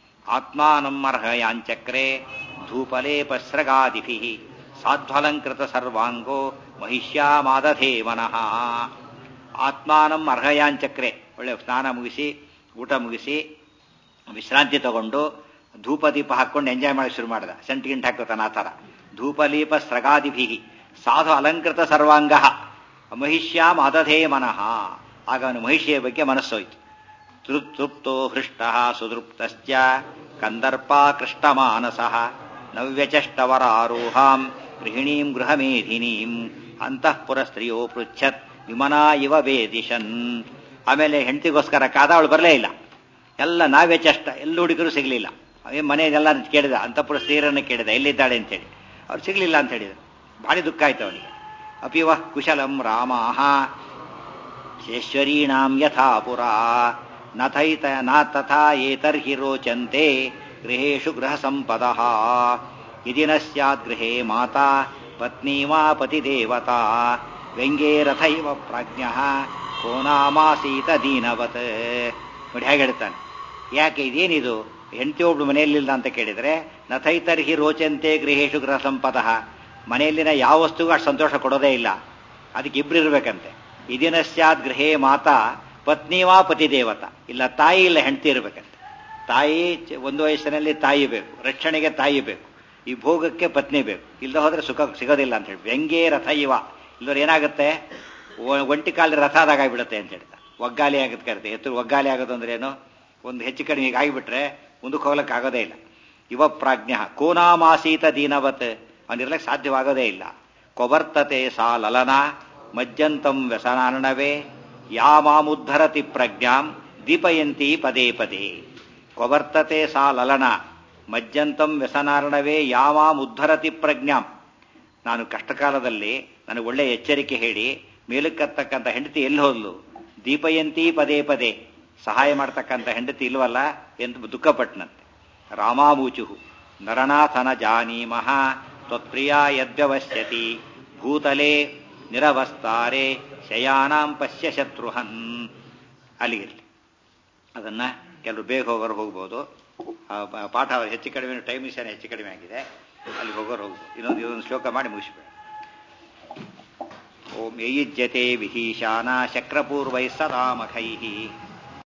ಆತ್ಮಾನಮ್ಮರ್ಹಯಾಂಚಕ್ರೆ ಧೂಪಲೇಪಸ್ರಗಾದಿಭಿ ಸಾಧ್ವಲಂಕೃತ ಸರ್ವಾಂಗೋ ಮಹಿಷ್ಯಾಮಾದಧೇ ಮನಃ ಆತ್ಮಾನಂ ಅರ್ಹಯಾಂಚಕ್ರೆ ಒಳ್ಳೆ ಸ್ನಾನ ಮುಗಿಸಿ ಊಟ ಮುಗಿಸಿ ವಿಶ್ರಾಂತಿ ತಗೊಂಡು ಧೂಪ ದೀಪ ಹಾಕೊಂಡು ಎಂಜಾಯ್ ಮಾಡಿ ಶುರು ಮಾಡಿದ ಸೆಂಟ್ ಗಿಂಟ್ ಹಾಕೋತಾನ ಆ ಥರ ಧೂಪಲೀಪ ಸ್ರಗಾದಿಭಿ ಸಾಧು ಅಲಂಕೃತ ಸರ್ವಾಂಗ ಮಹಿಷ್ಯಾಂ ಅದಧೇ ಮನಃ ಆಗ ಅವನು ಮಹಿಷಿಯ ಬಗ್ಗೆ ಮನಸ್ಸೋಯ್ತು ತೃಪ್ತೋ ಹೃಷ್ಟ ಸುದೃಪ್ತಶ್ಚ ಕಂದರ್ಪಾಕೃಷ್ಟಮಾನಸ ನವ್ಯಚಷ್ಟವರಾರೋಹಾಂ ಗೃಹಿಣೀಂ ಗೃಹಮೇಧಿನೀಂ ಅಂತಃಪುರ ಸ್ತ್ರೀಯೋ ಪೃಚ್ಛತ್ ವಿಮನಾ ಇವ ವೇದಿಶನ್ ಆಮೇಲೆ ಹೆಂಡತಿಗೋಸ್ಕರ ಕಾದ ಅವಳು ಬರಲೇ ಇಲ್ಲ ಎಲ್ಲ ನಾವೇ ಚಷ್ಟ ಎಲ್ಲ ಹುಡುಗರು ಸಿಗಲಿಲ್ಲ ಅವೇ ಮನೆಯೆಲ್ಲ ಕೇಳಿದ ಅಂತಃಪುರ ಸ್ತ್ರೀಯರನ್ನು ಕೇಳಿದ ಎಲ್ಲಿದ್ದಾಳೆ ಅಂತೇಳಿ ಅವ್ರು ಸಿಗಲಿಲ್ಲ ಅಂತ ಹೇಳಿದ್ರು ಭಾರಿ ದುಃಖ ಆಯ್ತು ಅವನಿಗೆ ಅಪಿವ ಕುಶಲಂ ರಾಮಾಹ ಶೇಶ್ವರೀಣಾಂ ಯಥಾ ಪುರಾ ನಥೈತ ನ ತಥಾ ಏತರ್ಹಿ ರೋಚಂತೆ ಗೃಹೇಶು ಗೃಹ ಸಂಪದ ಇದಿ ನ ಸ್ಯಾದ್ ಗೃಹೇ ಮಾತಾ ಪತ್ನಿ ವಾ ಪತಿದೇವತಾ ವ್ಯಂಗ್ಯೇ ರಥೈವ ಪ್ರಾಜ್ಞ ಕೋ ನಾಮಾಸೀತ ದೀನವತ್ ನೋಡಿ ಹೇಗೆ ಹೇಳ್ತಾನೆ ಯಾಕೆ ಇದೇನಿದು ಹೆಂಡತಿ ಒಬ್ಳು ಮನೆಯಲ್ಲಿಲ್ಲ ಅಂತ ಕೇಳಿದ್ರೆ ನಥೈತರ್ಹಿ ರೋಚಂತೆ ಗೃಹೇಶು ಗೃಹ ಸಂಪದ ಮನೆಯಲ್ಲಿನ ಯಾವ ವಸ್ತುಗೂ ಅಷ್ಟು ಸಂತೋಷ ಕೊಡೋದೇ ಇಲ್ಲ ಅದಕ್ಕೆ ಇಬ್ರು ಇರ್ಬೇಕಂತೆ ಇದಿನ ಸ್ಯಾದ್ ಗೃಹೇ ಮಾತಾ ಪತ್ನಿವಾ ಪತಿದೇವತ ಇಲ್ಲ ತಾಯಿ ಇಲ್ಲ ಹೆಂಡತಿ ಇರಬೇಕಂತೆ ತಾಯಿ ಚ- ಒಂದು ವಯಸ್ಸಿನಲ್ಲಿ ತಾಯಿ ಬೇಕು ರಕ್ಷಣೆಗೆ ತಾಯಿ ಬೇಕು ಈ ಭೋಗಕ್ಕೆ ಪತ್ನಿ ಬೇಕು ಇಲ್ಲದ ಹೋದ್ರೆ ಸುಖ ಸಿಗೋದಿಲ್ಲ ಅಂತ ಹೇಳಿ ವ್ಯಂಗ್ಯೇ ರಥ ಇವ ಇಲ್ಲವ್ರು ಏನಾಗುತ್ತೆ ಒ- ಒಂಟಿ ಕಾಲಿ ರಥ ಆದಾಗ ಆಗ್ಬಿಡುತ್ತೆ ಅಂತ ಹೇಳ್ತಾ ಒಗ್ಗಾಲಿ ಆಗುತ್ತೆ ಕರಿತೆ ಎತ್ತು ಒಗ್ಗಾಲಿ ಆಗೋದು ಅಂದ್ರೆ ಏನು ಒಂದು ಹೆಚ್ಚು ಕಡಿಮೆ ಹೀಗೆ ಆಗಿಬಿಟ್ರೆ ಮುಂದಕ್ಕೆ ಹೋಗ್ಲಿಕ್ಕೆ ಆಗೋದೇ ಇಲ್ಲ ಇವ ಪ್ರಾಜ್ಞ ಕೋನಾಮಾಸೀತ ದೀನವತ್ ಅವನಿರ್ಲಕ್ಕೆ ಸಾಧ್ಯವಾಗೋದೇ ಇಲ್ಲ ಕೊಬರ್ತತೆ ಸಾ ಲಲನ ಮಜ್ಜಂತಂ ವ್ಯಸನಾರ್ಣವೇ ಯಾಮಾಮುದ್ಧರತಿ ಪ್ರಜ್ಞಾಂ ದೀಪಯಂತಿ ಪದೇ ಪದೇ ಕೊಬರ್ತತೆ ಸಾ ಲಲನ ಮಜ್ಜಂತಂ ವ್ಯಸನಾರ್ಣವೇ ಯಾಮಾಮುದ್ಧರತಿ ಪ್ರಜ್ಞಾಂ ನಾನು ಕಷ್ಟಕಾಲದಲ್ಲಿ ನನಗೆ ಒಳ್ಳೆ ಎಚ್ಚರಿಕೆ ಹೇಳಿ ಮೇಲಕ್ಕತ್ತಕ್ಕಂಥ ಹೆಂಡತಿ ಎಲ್ಲಿ ಹೋದ್ಲು ದೀಪಯಂತಿ ಪದೇ ಪದೇ ಸಹಾಯ ಮಾಡ್ತಕ್ಕಂಥ ಹೆಂಡತಿ ಇಲ್ವಲ್ಲ ಎಂದು ದುಃಖಪಟ್ಟನಂತೆ ರಾಮಾಮೂಚು ನರನಾಥನ ಜಾನೀಮಃ ತ್ವತ್ಪ್ರಿಯ ಯದ್ವ್ಯವಶ್ಯತಿ ಭೂತಲೆ ನಿರವಸ್ತಾರೆ ಶಯಾನಾಂ ಪಶ್ಯ ಶತ್ರುಹನ್ ಅಲ್ಲಿಗಿರಲಿ ಅದನ್ನ ಕೆಲವು ಬೇಗ ಹೋಗೋರು ಹೋಗ್ಬೋದು ಆ ಪ- ಪಾಠ ಹೆಚ್ಚು ಕಡಿಮೆ ಟೈಮ್ ವಿಷಯ ಹೆಚ್ಚು ಕಡಿಮೆ ಆಗಿದೆ ಅಲ್ಲಿ ಹೋಗೋರು ಹೋಗ್ಬೋದು ಇನ್ನೊಂದು ಇದೊಂದು ಶ್ಲೋಕ ಮಾಡಿ ಮುಗಿಸ್ಬೇಡ ಓಂ ಯಯುಜ್ಯತೆ ವಿಹೀಶಾನ ಶಕ್ರಪೂರ್ವೈ ಸದಾ ಮಖೈ